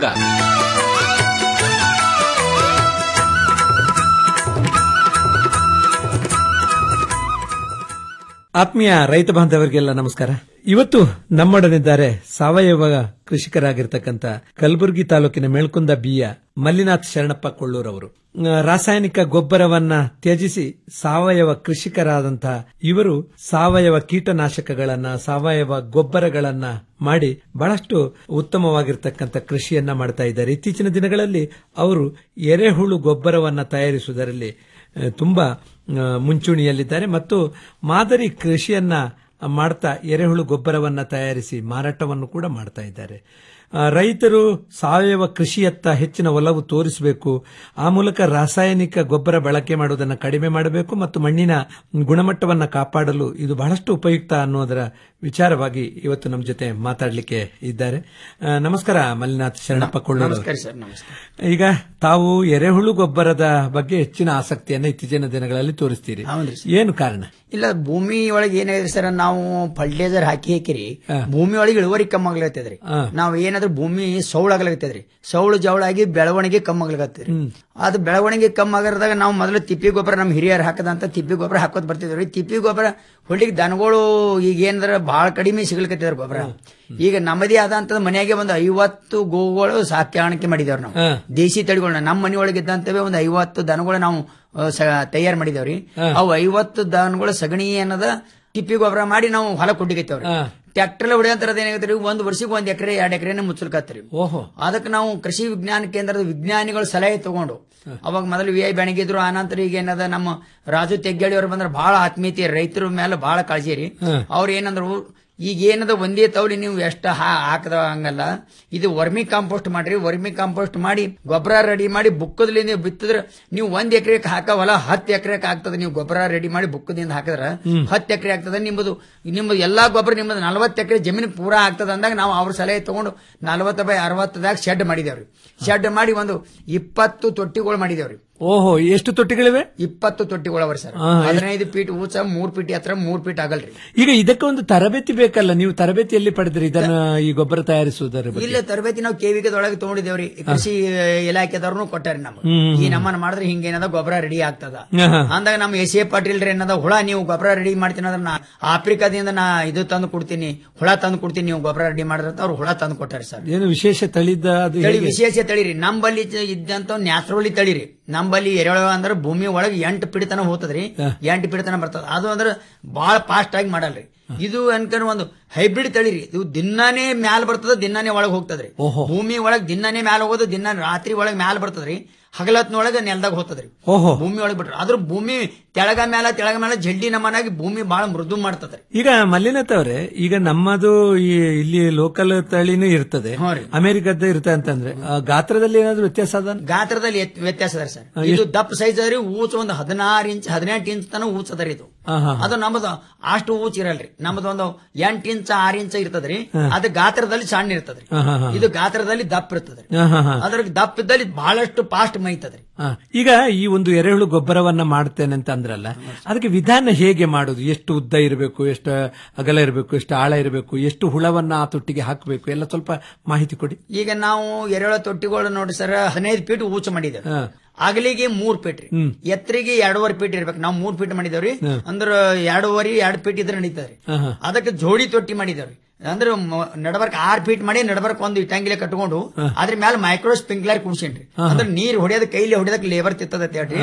ಆತ್ಮೀಯ ರೈತ ಬಾಂಧವರಿಗೆಲ್ಲ ನಮಸ್ಕಾರ ಇವತ್ತು ನಮ್ಮೊಡನಿದ್ದಾರೆ ಸಾವಯವ ಕೃಷಿಕರಾಗಿರ್ತಕ್ಕಂಥ ಕಲಬುರಗಿ ತಾಲೂಕಿನ ಮೇಳ್ಕುಂದ ಬಿಯ ಮಲ್ಲಿನಾಥ್ ಶರಣಪ್ಪ ಕೊಳ್ಳೂರ್ ಅವರು ಆ, ರಾಸಾಯನಿಕ ಗೊಬ್ಬರವನ್ನ ತ್ಯಜಿಸಿ ಸಾವಯವ ಕೃಷಿಕರಾದಂತಹ ಇವರು ಸಾವಯವ ಕೀಟನಾಶಕಗಳನ್ನ ಸಾವಯವ ಗೊಬ್ಬರಗಳನ್ನ ಮಾಡಿ ಬಹಳಷ್ಟು ಉತ್ತಮವಾಗಿರ್ತಕ್ಕಂಥ ಕೃಷಿಯನ್ನ ಮಾಡ್ತಾ ಇದ್ದಾರೆ ಇತ್ತೀಚಿನ ದಿನಗಳಲ್ಲಿ ಅವರು ಎರೆಹುಳು ಗೊಬ್ಬರವನ್ನ ತಯಾರಿಸುವುದರಲ್ಲಿ ಆ, ತುಂಬಾ ಆ, ಮುಂಚೂಣಿಯಲ್ಲಿದ್ದಾರೆ ಮತ್ತು ಮಾದರಿ ಕೃಷಿಯನ್ನ ಮಾಡ್ತಾ ಎರೆಹುಳು ಗೊಬ್ಬರವನ್ನ ತಯಾರಿಸಿ ಮಾರಾಟವನ್ನು ಕೂಡ ಮಾಡ್ತಾ ಇದ್ದಾರೆ ಆ, ರೈತರು ಸಾವಯವ ಕೃಷಿಯತ್ತ ಹೆಚ್ಚಿನ ಒಲವು ತೋರಿಸಬೇಕು ಆ ಮೂಲಕ ರಾಸಾಯನಿಕ ಗೊಬ್ಬರ ಬಳಕೆ ಮಾಡುವುದನ್ನು ಕಡಿಮೆ ಮಾಡಬೇಕು ಮತ್ತು ಮಣ್ಣಿನ ಗುಣಮಟ್ಟವನ್ನು ಕಾಪಾಡಲು ಇದು ಬಹಳಷ್ಟು ಉಪಯುಕ್ತ ಅನ್ನೋದರ ವಿಚಾರವಾಗಿ ಇವತ್ತು ನಮ್ಮ ಜೊತೆ ಮಾತಾಡಲಿಕ್ಕೆ ಇದ್ದಾರೆ ಆ, ನಮಸ್ಕಾರ ಮಲ್ಲಿನಾಥ್ ಶರಣಪ್ಪ ಕೊಳ್ಳೂರು ನಮಸ್ಕಾರ ಸರ್ ನಮಸ್ಕಾರ ಈಗ ತಾವು ಎರೆಹುಳು ಗೊಬ್ಬರದ ಬಗ್ಗೆ ಹೆಚ್ಚಿನ ಆಸಕ್ತಿಯನ್ನು ಇತ್ತೀಚಿನ ದಿನಗಳಲ್ಲಿ ತೋರಿಸ್ತೀರಿ ಏನು ಕಾರಣ ಇಲ್ಲ ಭೂಮಿ ಒಳಗೆ ಏನಾಗಿದೆ ಸರ್ ನಾವು ಫರ್ಟಿಲೈಸರ್ ಹಾಕಿ ಹಾಕಿರಿ ಭೂಮಿ ಒಳಗೆ ಇಳುವರಿ ಕಮ್ಮಿ ಆಗ್ಲತ್ತದ್ರಿ ನಾವ್ ಏನಾದ್ರೂ ಭೂಮಿ ಸೌಳಾಗ್ಲತ್ತದ್ರಿ ಸೌಳು ಜವಳಾಗಿ ಬೆಳವಣಿಗೆ ಕಮ್ಮಿ ಆಗ್ಲತ್ತದ್ರಿ ಅದು ಬೆಳವಣಿಗೆ ಕಮ್ಮಿ ಆಗರದಾಗ ನಾವು ಮೊದಲು ತಿಪ್ಪಿ ಗೊಬ್ಬರ ನಮ್ಮ ಹಿರಿಯರು ಹಾಕದಂತ ತಿಪ್ಪಿ ಗೊಬ್ಬರ ಹಾಕೋದ್ ಬರ್ತಿದ್ವಿ ತಿಪ್ಪಿ ಗೊಬ್ಬರ ಹೊಳ್ಳಿಗೆ ದನಗಳು ಈಗ ಏನಂದ್ರ ಬಹಳ ಕಡಿಮೆ ಸಿಗ್ಲಿಕತ್ತಿದ್ರ ಗೊಬ್ಬರ ಈಗ ನಮ್ಮದೇ ಆದಂತ ಮನೆಯಾಗೆ ಒಂದು ಐವತ್ತು ಗೋಗಳು ಸಾಕಾಣಿಕೆ ಮಾಡಿದೇವ್ರಿ ನಾವು ದೇಸಿ ತಳಿಗಳನ್ನ ನಮ್ಮ ಮನೆಯೊಳಗೆ ಇದ್ದಂತವೇ ಒಂದು ಐವತ್ತು ದನಗಳು ನಾವು ತಯಾರು ಮಾಡಿದೇವ್ರಿ ಅವು ಐವತ್ತು ದನಗಳ ಸಗಣಿ ಅನ್ನದ ತಿಪ್ಪಿ ಗೊಬ್ಬರ ಮಾಡಿ ನಾವು ಹೊಲ ಕೊಟ್ಟಿಗೈತೇವ್ರಿ ಟ್ರ್ಯಾಕ್ಟರ್ ಹೊಡೆಯಂತರದ ಏನಾಗತ್ರಿ ಒಂದ್ ವರ್ಷಕ್ಕೆ ಒಂದ್ ಎಕರೆ ಎರಡ್ ಎಕರೆನೆ ಮುಚ್ಚಲ್ಕತ್ರಿ ಓಹೋ ಅದಕ್ಕೆ ನಾವು ಕೃಷಿ ವಿಜ್ಞಾನ ಕೇಂದ್ರದ ವಿಜ್ಞಾನಿಗಳು ಸಲಹೆ ತಗೊಂಡು ಅವಾಗ ಮೊದಲು ವಿ ಐ ಬೆಣಗಿದ್ರು ಆನಂತರ ಈಗ ಏನದ ನಮ್ಮ ರಾಜು ತೆಗ್ಗಾಳಿ ಅವ್ರು ಬಂದ್ರೆ ಬಹಳ ಆತ್ಮೀಯತೆ ರೈತರ ಮೇಲೆ ಬಹಳ ಕಾಳಜಿ ರೀ ಅವ್ರು ಏನಂದ್ರು ಈಗ ಏನದ ಒಂದೇ ತವಲಿ ನೀವು ಎಷ್ಟ ಹಾಕದ ಹಂಗಲ್ಲ ಇದು ವರ್ಮಿ ಕಾಂಪೋಸ್ಟ್ ಮಾಡ್ರಿ ವರ್ಮಿ ಕಾಂಪೋಸ್ಟ್ ಮಾಡಿ ಗೊಬ್ಬರ ರೆಡಿ ಮಾಡಿ ಬುಕ್ಕದ್ಲಿಂದ ಬಿತ್ತಿದ್ರೆ ನೀವು ಒಂದ್ ಎಕರೆಗೆ ಹಾಕವಲ್ಲ ಹತ್ತು ಎಕರೆಗೆ ಆಗ್ತದೆ ನೀವು ಗೊಬ್ಬರ ರೆಡಿ ಮಾಡಿ ಬುಕ್ಕದಿಂದ ಹಾಕಿದ್ರ ಹತ್ತು ಎಕರೆ ಆಗ್ತದೆ ನಿಮ್ಮದು ನಿಮ್ಮದು ಎಲ್ಲಾ ಗೊಬ್ಬರ ನಿಮ್ಮದು ನಲವತ್ತು ಎಕರೆ ಜಮೀನು ಪೂರಾ ಆಗ್ತದ ಅಂದಾಗ ನಾವು ಅವ್ರ ಸಲಹೆ ತಗೊಂಡು ನಲವತ್ತು ಬೈ ಅರವತ್ತದಾಗ ಶೆಡ್ ಮಾಡಿದೇವ್ರಿ ಶೆಡ್ ಮಾಡಿ ಒಂದು ಇಪ್ಪತ್ತು ತೊಟ್ಟಿಗಳು ಮಾಡಿದೇವ್ರಿ ಓಹೋ ಎಷ್ಟು ತೊಟ್ಟಿಗಳಿವೆ ಇಪ್ಪತ್ತು ತೊಟ್ಟಿಗಳು ಅವರಿ ಸರ್ ಹಾ, ಹದಿನೈದು ಫೀಟ್ ಊಸ ಮೂರ್ ಫೀಟ್ ಹತ್ರ ಮೂರ್ ಫೀಟ್ ಆಗಲ್ರಿ ಈಗ ಇದಕ್ಕೆ ಒಂದು ತರಬೇತಿ ಬೇಕಲ್ಲ ನೀವು ತರಬೇತಿಯಲ್ಲಿ ಪಡೆದ್ರಿ ಇದನ್ನ ಈ ಗೊಬ್ಬರ ತಯಾರಿಸುವುದರ ಬಗ್ಗೆ ಇಲ್ಲ ತರಬೇತಿ ನಾವು ಕೆವಿಕದೊಳಗೆ ತಗೊಂಡಿದ್ದೇವ್ರಿ ಕೃಷಿ ಇಲಾಖೆದವ್ರನು ಕೊಟ್ಟಾರಿ ನಮ್ಗೆ ಹ್ಮ್. ಈ ನಮ್ಮನ್ನ ಮಾಡಿದ್ರೆ ಹಿಂಗೇನದ ಗೊಬ್ಬರ ರೆಡಿ ಆಗ್ತದ ಆಹಾ. ಅಂದಾಗ ನಮ್ಮ ಎಸ್ ಎ ಪಾಟೀಲ್ ರೀ ಏನದ ಹುಳ ನೀವು ಗೊಬ್ಬರ ರೆಡಿ ಮಾಡ್ತೀನಿ ಅಂದ್ರೆ ನಾ ಆಫ್ರಿಕಾದಿಂದ ನಾ ಇದು ತಂದು ಕೊಡ್ತೀನಿ ಹುಳ ತಂದು ಕೊಡ್ತೀನಿ ನೀವು ಗೊಬ್ಬರ ರೆಡಿ ಮಾಡಿದ್ರೆ ಅಂತ ಅವ್ರು ಹುಳ ತಂದು ಕೊಟ್ಟಾರಿ ಸರ್ ಏನು ವಿಶೇಷ ತಳಿದ ಅದು ತಳಿ ಹೇಗೆ? ವಿಶೇಷ ತಳಿರಿ ನಂಬಲ್ಲಿ ಇದ್ದಂತ ನ್ಯಾಚುರಲಿ ತಳಿರಿ ನಂಬಲ್ಲಿ ಎರೆಹುಳ ಅಂದ್ರೆ ಭೂಮಿ ಒಳಗೆ ಎಂಟು ಪಿಡಿತನ ಹೋತದ್ರಿ ಎಂಟು ಪಿಡಿತನ ಬರ್ತದ ಅದು ಅಂದ್ರೆ ಬಹಳ ಫಾಸ್ಟ್ ಆಗಿ ಮಾಡಲ್ರಿ ಇದು ಅನ್ಕೊಂಡ್ ಒಂದು ಹೈಬ್ರಿಡ್ ತಳಿರಿ ಇದು ದಿನಾನೇ ಮ್ಯಾಲ ಬರ್ತದ ದಿನಾನೇ ಒಳಗೆ ಹೋಗ್ತದ್ರಿ ಭೂಮಿ ಒಳಗ್ ದಿನಾನೇ ಮ್ಯಾಲ ಹೋಗೋದು ದಿನ ರಾತ್ರಿ ಒಳಗ್ ಮ್ಯಾಲ ಬರ್ತದ್ರಿ ಹಗಲತ್ನೊಳಗ ನೆಲದಾಗ ಹೋಗ್ತದ್ರಿ ಓಹೋ ಭೂಮಿ ಒಳಗ್ ಬಿಟ್ರ ಅದ್ರ ಭೂಮಿ ತೆಳಗ ಮ್ಯಾಲ ತೆಳಗ ಮ್ಯಾಲ ಜಲ್ಡಿ ನಮನಾಗಿ ಭೂಮಿ ಬಹಳ ಮೃದು ಮಾಡ್ತದ್ರಿ ಈಗ ಮಲ್ಲಿನಾಥ್ ಅವರೇ ಈಗ ನಮ್ಮದು ಈ ಇಲ್ಲಿ ಲೋಕಲ್ ತಳಿನೂ ಇರ್ತದೆ ಅಮೆರಿಕದ ಇರುತ್ತೆ ಅಂತಂದ್ರೆ ಆ, ಗಾತ್ರದಲ್ಲಿ ಏನಾದ್ರು ವ್ಯತ್ಯಾಸ ಅದ ಗಾತ್ರದಲ್ಲಿ ಎತ್- ವ್ಯತ್ಯಾಸ ಅದ ಸರ್ ಇದು ದಪ್ಪ ಸೈಜ್ ಅದ್ರಿ ಊಚ ಒಂದು ಹದಿನಾರು ಇಂಚ್ ಹದಿನೆಂಟು ಇಂಚ್ ತನ ಊಚ ಅದರಿ ಇದು ಅದು ನಮ್ಮದು ಅಷ್ಟು ಊಚ ಇರಲ್ರಿ ನಮ್ಮದು ಒಂದು ಎಂಟು ಇಂಚ್ ಆರು ಇಂಚ್ ಇರ್ತದ್ರಿ ಅದು ಗಾತ್ರದಲ್ಲಿ ಸಣ್ಣ ಇರ್ತದ್ರಿ ಹಾ, ಹಾ, ಹಾ. ಇದು ಗಾತ್ರದಲ್ಲಿ ದಪ್ಪ ಇರ್ತದ್ರಿ ಹಾ, ಹಾ, ಹಾ. ಅದ್ರ ದಪ್ಪ ಇದ್ದಲ್ಲಿ ಬಹಳಷ್ಟು ಫಾಸ್ಟ್ ಮೈತದ್ರಿ ಆ, ಈಗ ಈ ಒಂದು ಎರೆಹುಳು ಗೊಬ್ಬರವನ್ನ ಮಾಡ್ತೇನೆ ಅಂತ ಅಂದ್ರಲ್ಲ ಅದಕ್ಕೆ ವಿಧಾನ ಹೇಗೆ ಮಾಡುದು ಎಷ್ಟು ಉದ್ದ ಇರಬೇಕು ಎಷ್ಟು ಅಗಲ ಇರಬೇಕು ಎಷ್ಟು ಆಳ ಇರಬೇಕು ಎಷ್ಟು ಹುಳವನ್ನ ಆ ತೊಟ್ಟಿಗೆ ಹಾಕಬೇಕು ಎಲ್ಲ ಸ್ವಲ್ಪ ಮಾಹಿತಿ ಕೊಡಿ ಈಗ ನಾವು ಎರೆಹುಳ ತೊಟ್ಟಿಗಳು ನೋಡಿ ಸರ್ ಹದಿನೈದು ಫೀಟ್ ಊಚ ಮಾಡಿದ್ದೇವೆ ಅಗಲಿಗೆ ಮೂರ್ ಫೀಟ್ ರೀ ಎತ್ತರಿಗೆ ಎರಡೂವರೆ ಫೀಟ್ ಇರ್ಬೇಕು ನಾವು ಮೂರ್ ಫೀಟ್ ಮಾಡಿದೇವ್ರಿ ಅಂದ್ರ ಎರಡೂವರೆ ಎರಡ್ ಫೀಟ್ ಇದ್ರೆ ನಡೀತದ್ರಿ ಅದಕ್ಕೆ ಜೋಡಿ ತೊಟ್ಟಿ ಮಾಡಿದೇವ್ರಿ ಅಂದ್ರೆ ಮ- ನಡಬರ್ಕ್ ಆರ್ ಫೀಟ್ ಮಾಡಿ ನಡಬರ್ಕ್ ಒಂದು ಇಟ್ಟಂಗಿಲೆ ಕಟ್ಕೊಂಡು ಅದ್ರ ಮೇಲೆ ಮೈಕ್ರೋ ಸ್ಪ್ರಿಂಕ್ಲರ್ ಕುಡ್ಸೇನ್ರಿ ಅಂದ್ರೆ ನೀರ್ ಹೊಡೆಯೋದ್ ಕೈಲಿ ಹೊಡೆದಕ್ ಲೇಬರ್ ತಿತ್ತದ ಹೇಳ್ರಿ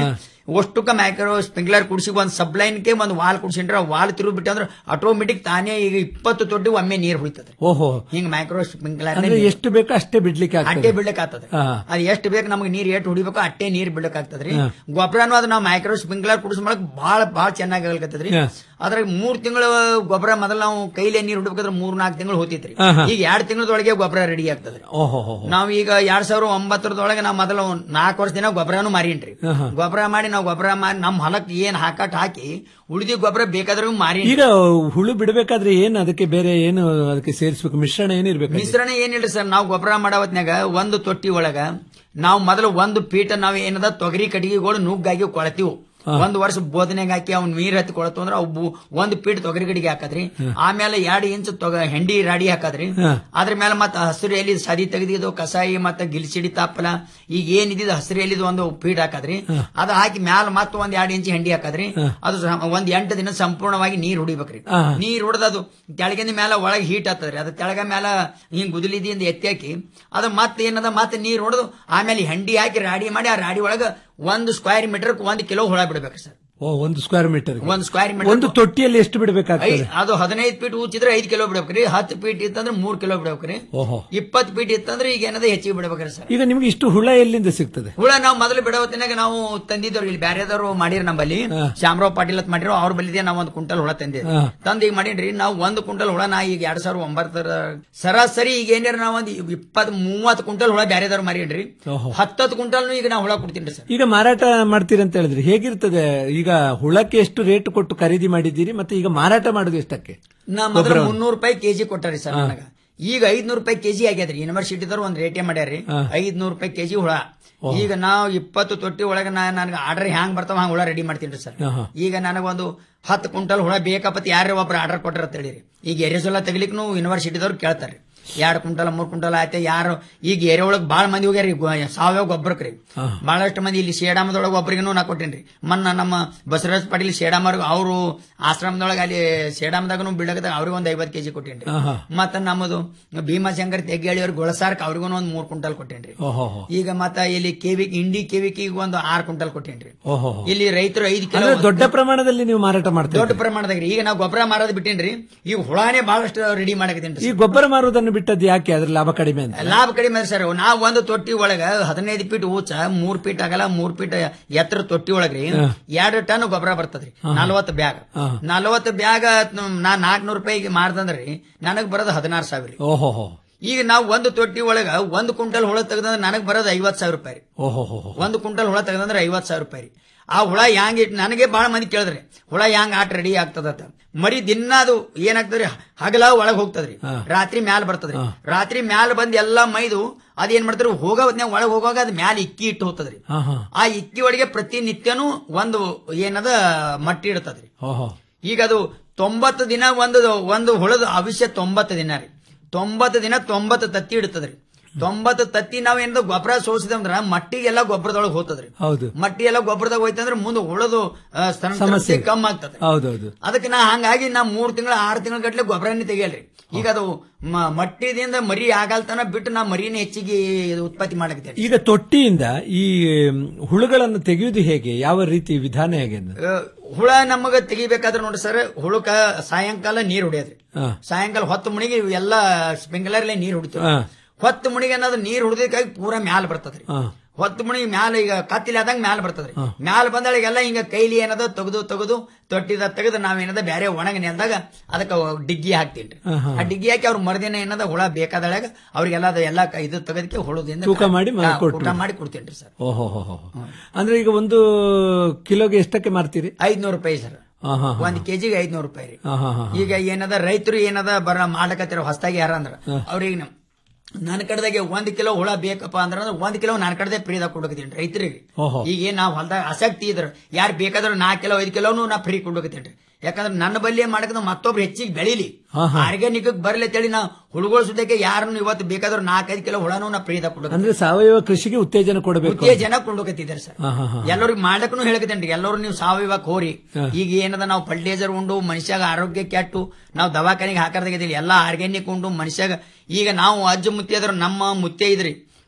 ಅಷ್ಟಕ್ಕ ಮ್ಯಾಕ್ರೋ ಸ್ಪ್ರಿಂಕ್ಲರ್ ಕುಡಿಸಿ ಒಂದ್ ಸಬ್ ಲೈನ್ಗೆ ಒಂದ್ ವಾಲ್ ಕುಡಿಸಿಂಡ್ರೆ ವಾಲ್ ತಿರುಗಿ ಬಿಟ್ಟು ಅಂದ್ರೆ ಆಟೋಮೆಟಿಕ್ ತಾನೇ ಈಗ ಇಪ್ಪತ್ತು ತೊಟ್ಟಿ ಒಮ್ಮೆ ನೀರ್ ಹುಳಿತದೆ ಓಹೋ ಹಿಂಗ್ ಮೈಕ್ರೋ ಸ್ಪ್ರಿಂಕ್ಲರ್ ಅಂದ್ರೆ ಎಷ್ಟು ಬೇಕೋ ಅಷ್ಟೇ ಬಿಡ್ಲಿಕ್ಕೆ ಅಟ್ಟೆ ಆಗ್ತದೆ ಬಿಡ್ಲಿಕ್ಕೆ ಆಗ್ತದೆ ಹಾ. ಅದ್ ಎಷ್ಟು ಬೇಕು ನಮ್ಗೆ ನೀರ್ ಎಷ್ಟು ಹೊಡಿಬೇಕು ಅಟ್ಟೆ ನೀರ್ ಬಿಡ್ಲಿಕ್ಕೆ ಆಗ್ತದ್ರಿ ಹಾ. ಗೊಬ್ಬರನು ಅದು ನಾವು ಮೈಕ್ರೋ ಸ್ಪ್ರಿಂಕ್ಲರ್ ಕುಡಿಸ್ ಮಾಡಕ್ ಬಹಳ ಬಹಳ ಚೆನ್ನಾಗಿ ಆಗಲ್ಕತ್ತದ್ರಿ ಹಾ. ಅದ್ರಾಗ ಮೂರ್ ತಿಂಗಳು ಗೊಬ್ಬರ ಮೊದಲು ನಾವು ಕೈಲೇ ನೀರ್ ಹುಡ್ಬೇಕಾದ್ರೆ ಮೂರ್ ನಾಲ್ಕು ತಿಂಗಳು ಹೋತಿತ್ರಿ ಹಾ, ಹಾ. ಈಗ ಎರಡ್ ತಿಂಗಳದೊಳಗೆ ಗೊಬ್ಬರ ರೆಡಿ ಆಗ್ತದ್ರಿ ಓಹೋ ಹೋ ನಾವ್ ಈಗ ಎರಡ್ ಸಾವಿರ ಒಂಬತ್ತರದೊಳಗೆ ನಾವು ಮೊದಲು ನಾಲ್ಕು ವರ್ಷ ದಿನ ಗೊಬ್ಬರನು ಮಾರೀನ್ರಿ ಹಾ, ಹಾ. ಗೊಬ್ಬರ ಮಾಡಿ ನಾವು ಗೊಬ್ಬರ ಮಾಡಿ ನಮ್ ಹೊಲಕ್ ಏನ್ ಹಾಕಟ್ ಹಾಕಿ ಉಳಿದಿ ಗೊಬ್ಬರ ಬೇಕಾದ್ರೂ ಮಾರಿ ಈಗ ಹುಳು ಬಿಡಬೇಕಾದ್ರೆ ಏನ್ ಅದಕ್ಕೆ ಬೇರೆ ಏನು ಅದಕ್ಕೆ ಸೇರಿಸಬೇಕು ಮಿಶ್ರಣ ಏನಿರ್ಬೇಕು ಮಿಶ್ರಣ ಏನಿಲ್ರಿ ಸರ್ ನಾವು ಗೊಬ್ಬರ ಮಾಡೋ ಹೊತ್ನ್ಯಾಗ ಒಂದು ತೊಟ್ಟಿ ಒಳಗ ನಾವು ಮೊದಲು ಒಂದು ಪೀಠ ನಾವ್ ಏನದ ತೊಗರಿ ಕಟ್ಟಿಗೆಗಳು ನುಗ್ಗಾಗಿ ಕೊಳತೀವು ಹಾ. ಒಂದ್ ವರ್ಷ ಬೋಧನೆಗೆ ಹಾಕಿ ಅವ್ನ ನೀರ್ ಹತ್ತಿ ಕೊಳತು ಅಂದ್ರೆ ಅವು ಬು- ಒಂದ್ ಪೀಠ ತೊಗರಿ ಕಟ್ಟಿಗೆ ಹಾಕದ್ರಿ ಆಮೇಲೆ ಎರಡು ಇಂಚ್ ತೊಗ ಹೆಂಡಿ ರಾಡಿ ಹಾಕದ್ರಿ ಹಾ. ಅದ್ರ ಮೇಲೆ ಮತ್ತೆ ಹಸಿರು ಎಲ್ಲಿ ಸದಿ ತೆಗೆದಿದ್ದು ಕಸಾಯಿ ಮತ್ತೆ ಗಿಲ್ಸಿಡಿ ತಾಪಲ ಈಗ ಏನಿದ್ದು ಹಸಿರು ಎಲ್ಲಿದು ಒಂದು ಪೀಠ ಹಾಕದ್ರಿ ಅದ ಹಾಕಿ ಮ್ಯಾಲ ಮತ್ತೆ ಒಂದ್ ಎರಡು ಇಂಚ್ ಹೆಂಡಿ ಹಾಕದ್ರಿ ಅದು ಸ- ಒಂದ್ ಎಂಟು ದಿನ ಸಂಪೂರ್ಣವಾಗಿ ನೀರ್ ಹೊಡಿಬೇಕ್ರಿ ಹಾ. ನೀರ್ ಹೊಡೆದ ಅದು ತೆಳಗಿಂದ ಮೇಲೆ ಒಳಗೆ ಹೀಟ್ ಆಗ್ತದ್ರಿ ಅದು ತೆಳಗ ಮೇಲೆ ಹಿಂಗ್ ಗುದಲಿದಿಂದ ಎತ್ತಿ ಹಾಕಿ ಅದು ಮತ್ತೆ ಏನದ ಮತ್ತೆ ನೀರ್ ಹೊಡೆದು ಆಮೇಲೆ ಹೆಂಡಿ ಹಾಕಿ ರಾಡಿ ಮಾಡಿ ಆ ರಾಡಿ ಒಳಗ ಒಂದು ಸ್ಕ್ವೇರ್ ಮೀಟರ್ ಒಂದ್ ಕಿಲೋ ಹುಳ ಬಿಡ್ಬೇಕ್ರಿ ಸರ್ ಓ ಒಂದು ಸ್ಕ್ವೇರ್ ಮೀಟರ್ ಒಂದ್ ಸ್ಕ್ವೇರ್ ಮೀಟರ್ ಒಂದು ತೊಟ್ಟಿಯಲ್ಲಿ ಎಷ್ಟು ಬಿಡಬೇಕಾಗ್ತದೆ ಅದು ಹದಿನೈದು ಫೀಟ್ ಉಚ್ಚಿದ್ರೆ ಐದು ಕಿಲೋ ಬಿಡ್ಬೇಕ್ರಿ ಹತ್ತು ಫೀಟ್ ಇತ್ತಂದ್ರೆ ಮೂರ್ ಕಿಲೋ ಬಿಡ್ಬೇಕ್ರಿ ಓಹೋ ಇಪ್ಪತ್ತು ಫೀಟ್ ಇತ್ತಂದ್ರೆ ಈಗ ಏನದ ಹೆಚ್ಚಿಗೆ ಬಿಡ್ಬೇಕ್ರಿ ಸರ್ ಈಗ ನಿಮ್ಗೆ ಇಷ್ಟು ಹುಳ ಎಲ್ಲಿಂದ ಸಿಗ್ತದೆ ಹುಳ ನಾವು ಮೊದಲು ಬಿಡೋ ಹೊತ್ತಿನಾಗ ನಾವು ತಂದಿದ್ದವ್ರು ಇಲ್ಲಿ ಬ್ಯಾರೆದವ್ರು ಮಾಡಿರ ನಮ್ಮಲ್ಲಿ ಶಾಮರಾವ್ ಪಾಟೀಲ್ ಅಂತ ಮಾಡಿರೋ ಅವ್ರ ಬಲ್ಲಿದೆ ನಾವು ಒಂದು ಕುಂಟಲ್ ಹುಳ ತಂದಿದ್ವಿ ಹಾ. ತಂದ್ ಈಗ ಮಾಡೀನ್ರಿ ನಾವು ಒಂದು ಕುಂಟಲ್ ಹುಳ ನಾ ಈಗ ಎರಡ್ ಸಾವಿರದ ಒಂಬತ್ತರ ಸರಾಸರಿ ಈಗ ಏನಾರ ನಾವು ಒಂದು ಇಪ್ಪತ್ ಮೂವತ್ತು ಕುಂಟಲ್ ಹುಳ ಬ್ಯಾರೆದವ್ರು ಮಾರೀನ್ರಿ ಓಹೋ ಹತ್ತತ್ತು ಕುಂಟಲ್ನು ಈಗ ನಾವು ಹುಳ ಕೊಡ್ತೀನಿ ಸರ್ ಈಗ ಮಾರಾಟ ಮಾಡ್ತೀರಿ ಅಂತ ಹೇಳಿದ್ರಿ ಹೇಗಿರ್ತದೆ ಈಗ ಹುಳಕ್ಕೆ ಎಷ್ಟು ರೇಟ್ ಕೊಟ್ಟು ಖರೀದಿ ಮಾಡಿದ್ದೀರಿ ಮತ್ತೆ ಈಗ ಮಾರಾಟ ಮಾಡುದು ಎಷ್ಟಕ್ಕೆ ನಾ ಮೊದಲು ಗೊಬ್ಬರವನ್ನು? ಮುನ್ನೂರು ರೂಪಾಯಿ ಕೆಜಿ ಕೊಟ್ಟಾರಿ ಸರ್ ಹಾ. ನನಗ ಈಗ ಐದ್ನೂರು ರೂಪಾಯಿ ಕೆಜಿ ಆಗ್ಯದ್ರಿ ಯೂನಿವರ್ಸಿಟಿದವ್ರು ಒಂದ್ ರೇಟೇ ಮಾಡ್ಯಾರಿ ಹಾ. ಐದ್ನೂರು ರೂಪಾಯಿ ಕೆಜಿ ಹುಳ ಈಗ ನಾವು ಇಪ್ಪತ್ತು ತೊಟ್ಟಿ ಒಳಗೆ ನಾ ನನಗೆ ಆರ್ಡರ್ ಹ್ಯಾಂಗ್ ಬರ್ತಾವ ಹಂಗ ಹುಳ ರೆಡಿ ಮಾಡ್ತೀನಿ ಸರ್ ಆಹಾ. ಈಗ ನನಗೊಂದು ಹತ್ತು ಕ್ವಿಂಟಲ್ ಹುಳ ಬೇಕಪ್ಪತ್ ಯಾರೇ ಒಬ್ರು ಆರ್ಡರ್ ಕೊಟ್ಟಾರ ಅಂತ ಹೇಳಿರಿ ಈಗ ಎರೆಸೊಲ್ಲ ತೆಗಿಲಿಕ್ನು ಯೂನಿವರ್ಸಿಟಿದವ್ರು ಕೇಳ್ತಾರೆ ಎರಡು ಕ್ವಿಂಟಲ್ ಮೂರ್ ಕ್ವಿಂಟಲ್ ಆಯ್ತು ಯಾರು ಈಗ ಏರಿಯಾ ಒಳಗೆ ಬಾಳ ಮಂದಿ ಹೋಗ್ಯಾರಿ ಗೊ- ಸಾವಯವ ಗೊಬ್ಬರಕ್ರಿ ಬಹಳಷ್ಟು ಮಂದಿ ಇಲ್ಲಿ ಶೇಡಾಮದೊಳಗೆ ಒಬ್ಬರಿಗೂ ನಾ ಕೊಟ್ಟೇನ್ರಿ ಮೊನ್ನ ನಮ್ಮ ಬಸವರಾಜ್ ಪಾಟೀಲ್ ಶೇಡಾಮರ್ಗ ಅವರು ಆಶ್ರಮದೊಳಗೆ ಅಲ್ಲಿ ಶೇಡಾಮದಾಗನು ಬೀಳಕದಾಗ ಅವ್ರಿಗೆ ಒಂದು ಐವತ್ತು ಕೆಜಿ ಕೊಟ್ಟೇನ್ರಿ ಆಹಾ. ಮತ್ತ ನಮ್ಮದು ಭೀಮಾಶಂಕರ್ ತೆಗ್ಗೇಳಿ ಅವ್ರ ಗೊಳಸಾರ್ಕ್ ಅವ್ರಿಗೂ ಒಂದ್ ಮೂರ್ ಕ್ವಿಂಟಲ್ ಕೊಟ್ಟೇನ್ರಿ ಓಹೋ ಈಗ ಮತ್ತ ಇಲ್ಲಿ ಕೆವಿ ಇಂಡಿ ಕೆವಿಕ್ ಈಗ ಒಂದು ಆರ್ ಕ್ವಿಂಟಲ್ ಕೊಟ್ಟೇನ್ರಿ ಓಹೋ ಇಲ್ಲಿ ರೈತರು ಐದು ಕಿಲೋ ಅಂದ್ರೆ ದೊಡ್ಡ ಪ್ರಮಾಣದಲ್ಲಿ ನೀವು ಮಾರಾಟ ಮಾಡ್ತೀರಿ ದೊಡ್ಡ ಪ್ರಮಾಣದಾಗ ಈಗ ನಾವು ಗೊಬ್ಬರ ಮಾರೋದು ಬಿಟ್ಟೇನ್ರಿ ಈಗ ಹುಳಾನೇ ಬಹಳಷ್ಟು ರೆಡಿ ಮಾಡಕತ್ತೇನ್ರಿ ಈ ಗೊಬ್ಬರ ಮಾರುವುದನ್ನು ಬಿಟ್ಟದ್ದು ಯಾಕೆ ಅದ್ರ ಲಾಭ ಕಡಿಮೆ ಅಂತ ಲಾಭ ಕಡಿಮೆ ಅದ ಸರ್ ನಾವು ಒಂದು ತೊಟ್ಟಿ ಒಳಗ ಹದಿನೈದು ಫೀಟ್ ಊಚ ಮೂರ್ ಫೀಟ್ ಆಗಲ್ಲ ಮೂರ್ ಫೀಟ್ ಎತ್ತರ ತೊಟ್ಟಿ ಒಳಗ್ರಿ ಹಾ. ಎರಡು ಟನ್ ಗೊಬ್ಬರ ಬರ್ತದ್ರಿ ಹಾ. ನಲ್ವತ್ತು ಬ್ಯಾಗ್ ಹಾ. ನಲ್ವತ್ತು ಬ್ಯಾಗ್ ನಾ ನಾಲ್ಕನೂರು ರೂಪಾಯಿಗೆ ಮಾರ್ದಂದ್ರಿ ನನಗ್ ಬರೋದು ಹದಿನಾರು ಸಾವಿರ ರೀ. ಓಹೋ ಹೋ ಈಗ ನಾವು ಒಂದು ತೊಟ್ಟಿ ಒಳಗ ಒಂದು ಕ್ವಿಂಟಲ್ ಹುಳ ತೆಗೆದಂದ್ರೆ ನನಗ್ ಬರೋದು ಐವತ್ ಸಾವಿರ ರೂಪಾಯಿ ರೀ. ಓಹೋ ಹೋ ಹೋ. ಒಂದು ಕ್ವಿಂಟಲ್ ಹುಳ ತೆಗೆದಂದ್ರೆ ಐವತ್ ಸಾವಿರ ರೂಪಾಯಿ ರೀ. ಆ ಹುಳ ಹ್ಯಾಂಗ್ ಇಟ್ ನನಗೆ ಬಹಳ ಮಂದಿ ಕೇಳಿದ್ರಿ ಹುಳ ಹ್ಯಾಂಗ್ ಆಟ ರೆಡಿ ಆಗ್ತದತ್ತ ಮರಿ ದಿನ ಅದು ಏನಾಗ್ತದ್ರಿ ಹಗಲ ಒಳಗ್ ಹೋಗ್ತದ್ರಿ ರಾತ್ರಿ ಮ್ಯಾಲ ಬರ್ತದ್ರಿ ರಾತ್ರಿ ಮ್ಯಾಲ ಬಂದ್ ಎಲ್ಲಾ ಮೈದು ಅದೇನ್ ಮಾಡ್ತಾರ ಹೋಗೋ ಹೊತ್ನ್ಯಾಗ ಒಳಗ್ ಹೋಗುವಾಗ ಅದ್ ಮ್ಯಾಲ ಇಕ್ಕಿ ಇಟ್ಟು ಹೋಗ್ತದ್ರಿ ಹಾ ಹಾ ಆ ಇಕ್ಕಿ ಒಳಗೆ ಪ್ರತಿನಿತ್ಯನೂ ಒಂದು ಏನದ ಮಟ್ಟಿ ಇಡ್ತದ್ರಿ ಓಹೋ ಈಗ ಅದು ತೊಂಬತ್ತು ದಿನ ಒಂದು ಒಂದು ಹುಳದ ಅವಶ್ಯ ತೊಂಬತ್ತು ದಿನ ರೀ ತೊಂಬತ್ತು ದಿನ ತೊಂಬತ್ತು ತತ್ತಿ ಇಡ್ತದ್ರಿ ತೊಂಬತ್ತು ತತ್ತಿ ನಾವ್ ಏನದ ಗೊಬ್ಬರ ಸೋಸಿದಂದ್ರ ಮಟ್ಟಿಗೆಲ್ಲ ಗೊಬ್ಬರದೊಳಗೆ ಹೋಗ್ತದ್ರಿ ಹೌದು ಮಟ್ಟಿ ಎಲ್ಲ ಗೊಬ್ಬರದಾಗ ಹೋಯ್ತಂದ್ರೆ ಮುಂದೆ ಹುಳದು ಆ, ಸ್ತನ ಸಮಸ್ಯೆ ಶಕ್ತಿ ಕಮ್ಮಿ ಆಗ್ತದೆ ಹೌದೌದು ಅದಕ್ಕೆ ನಾ ಹಂಗಾಗಿ ನಾ ಮೂರ್ ತಿಂಗಳ ಆರು ತಿಂಗಳ ಗಟ್ಲೆ ಗೊಬ್ಬರನೇ ತೆಗಿಯಲ್ರಿ ಈಗ ಅದು ಮ- ಮಟ್ಟಿದಿಂದ ಮರಿ ಆಗಲ್ತನ ಬಿಟ್ಟು ನಾ ಮರಿನೇ ಹೆಚ್ಚಿಗೆ ಇದು ಉತ್ಪತ್ತಿ ಮಾಡಕತ್ತೇನೆ ಈಗ ತೊಟ್ಟಿಯಿಂದ ಈ ಮ್, ಹುಳುಗಳನ್ನು ತೆಗೆಯುವುದು ಹೇಗೆ ಯಾವ ರೀತಿ ವಿಧಾನ ಹೇಗೆ ಅಂತ? ಆ, ಹುಳ ನಮಗ ತೆಗಿಬೇಕಾದ್ರೆ ನೋಡಿ ಸರ್ ಹುಳಕ ಸಾಯಂಕಾಲ ನೀರ್ ಹೊಡಿಯೋದ್ರಿ ಹಾ. ಸಾಯಂಕಾಲ ಹೊತ್ತು ಮುಣಿಗೆ ಎಲ್ಲಾ ಸ್ಪ್ರಿಂಕ್ಲರ್ಲೆ ನೀರ್ ಹೊಡಿತೀವಿ ಹಾ. ಹೊತ್ತು ಮುಣಿಗೆ ಅನ್ನೋದು ನೀರ್ ಹೊಡೆದಕ್ಕಾಗಿ ಪೂರಾ ಮ್ಯಾಲ ಬರ್ತದ್ರಿ ಹಾ. ಹೊತ್ತು ಮುಣಿಗೆ ಮ್ಯಾಲ ಈಗ ಕತ್ತಿಲಿ ಆದಂಗ ಮ್ಯಾಲ ಬರ್ತದ್ರಿ ಮ್ಯಾಲ ಬಂದಾಳಿಗೆಲ್ಲ ಹಿಂಗ ಕೈಲಿ ಏನದ ತೆಗೆದು ತೆಗೆದು ತೊಟ್ಟಿದ ತೆಗೆದು ನಾವೇನದ ಬೇರೆ ಒಣಗ ನೆಲ್ದಾಗ ಅದಕ್ಕೆ ಡಿಗ್ಗಿ ಹಾಕ್ತೀನ್ರಿ ಹಾ, ಹಾ. ಆ ಡಿಗ್ಗಿ ಹಾಕಿ ಅವ್ರ ಮರುದಿನ ಏನದ ಹುಳ ಬೇಕಾದಳಾಗ ಅವ್ರಿಗೆಲ್ಲ ಅದು ಎಲ್ಲ ಕ- ಇದು ತೆಗೆದಕ್ಕೆ ಹುಳದಿಂದ ತೂಕ ಮಾಡಿ ಮ- ಹಾ, ಕೊಟ್ರು. ಊಟ ಮಾಡಿ ಕೊಡ್ತೇನ್ರಿ ಸರ್ ಓಹೋ ಹೋ ಹೋ ಅಂದ್ರೆ ಈಗ ಒಂದು ಕಿಲೋಗೆ ಎಷ್ಟಕ್ಕೆ ಮಾರ್ತೀರಿ ಐದ್ನೂರು ರೂಪಾಯಿ ಸರ್ ಹಾ ಹಾ ಒಂದ್ ಕೆಜಿಗೆ ಐದ್ನೂರು ರೂಪಾಯಿ ರೀ ಹಾ ಹಾ ಹಾ ಈಗ ಏನದ ರೈತರು ಏನದ ಬರ ಮಾಡ್ಲಕತ್ತಿರ ಹೊಸದಾಗಿ ಯಾರ ಅಂದ್ರ ಹಾ. ಅವ್ರಿಗೆ ನಮ್ ನನ್ನ ಕಡೆದಾಗೆ ಒಂದ್ ಕಿಲೋ ಹುಳ ಬೇಕಪ್ಪ ಅಂದ್ರ ಒಂದ್ ಕಿಲೋ ನನ್ನ ಕಡೆದೇ ಫ್ರೀದಾಗ ಕೊಡಕತ್ತೀನಿ ರೈತರಿಗೆ ಓಹೋ ಈಗ ಏನ್ ನಾವ್ ಹೊಲ್ದಾಗ ಆಸಕ್ತಿ ಇದ್ರ ಯಾರು ಬೇಕಾದ್ರೂ ನಾಲ್ಕು ಕಿಲೋ ಐದು ಕಿಲೋನು ನಾ ಫ್ರೀ ಕೊಡ್ಬೇಕತ್ತೇನ್ರಿ ಯಾಕಂದ್ರೆ ನನ್ನ ಬಲ್ಲಿ ಮಾಡಕಂದ್ರೆ ಮತ್ತೊಬ್ರು ಹೆಚ್ಚಿಗೆ ಬೆಳೀಲಿ ಹಾ, ಹಾ. ಆರ್ಗ್ಯಾನಿಕ್ ಬರ್ಲಿ ಅಂತೇಳಿ ನಾ ಹುಳುಗಳು ಸುದ್ದಕ್ಕೆ ಯಾರನ್ನು ಇವತ್ತು ಬೇಕಾದ್ರೂ ನಾಲ್ಕೈದು ಕಿಲೋ ಹುಳನು ನಾ ಫ್ರೀದಾಗ ಕೊಡ್ಬೇಕು ಅಂದ್ರೆ ಸಾವಯವ ಕೃಷಿಗೆ ಉತ್ತೇಜನ ಕೊಡಬೇಕು ಜನ ಕೊಂಡೋಗತ್ತಿದ್ದಾರೆ ಸರ್ ಹಾ ಹಾ ಹಾ ಎಲ್ಲರಿಗೂ ಮಾಡಕ್ಕೂ ಹೇಳ್ಕತೇನ್ರಿ ಎಲ್ಲರೂ ನೀವು ಸಾವಯವ ಕೋರಿ ಹಾ. ಈಗ ಏನದ ನಾವು ಫರ್ಟಿಲೈಸರ್ ಉಂಡು ಮನುಷ್ಯಾಗ ಆರೋಗ್ಯ ಕೆಟ್ಟು ನಾವು ದವಾಖಾನೆಗೆ ಹಾಕರ್ದಾಗಿದ್ದೀವಿ ಎಲ್ಲ ಆರ್ಗ್ಯಾನಿಕ್ ಉಂಡು ಮನುಷ್ಯಾಗ ಈಗ ನಾವು ಅಜ್ಜ ಮುತ್ತಿ ಆದ್ರ ನಮ್ಮ ಮುತ್ತೆ ಇದ್ರಿ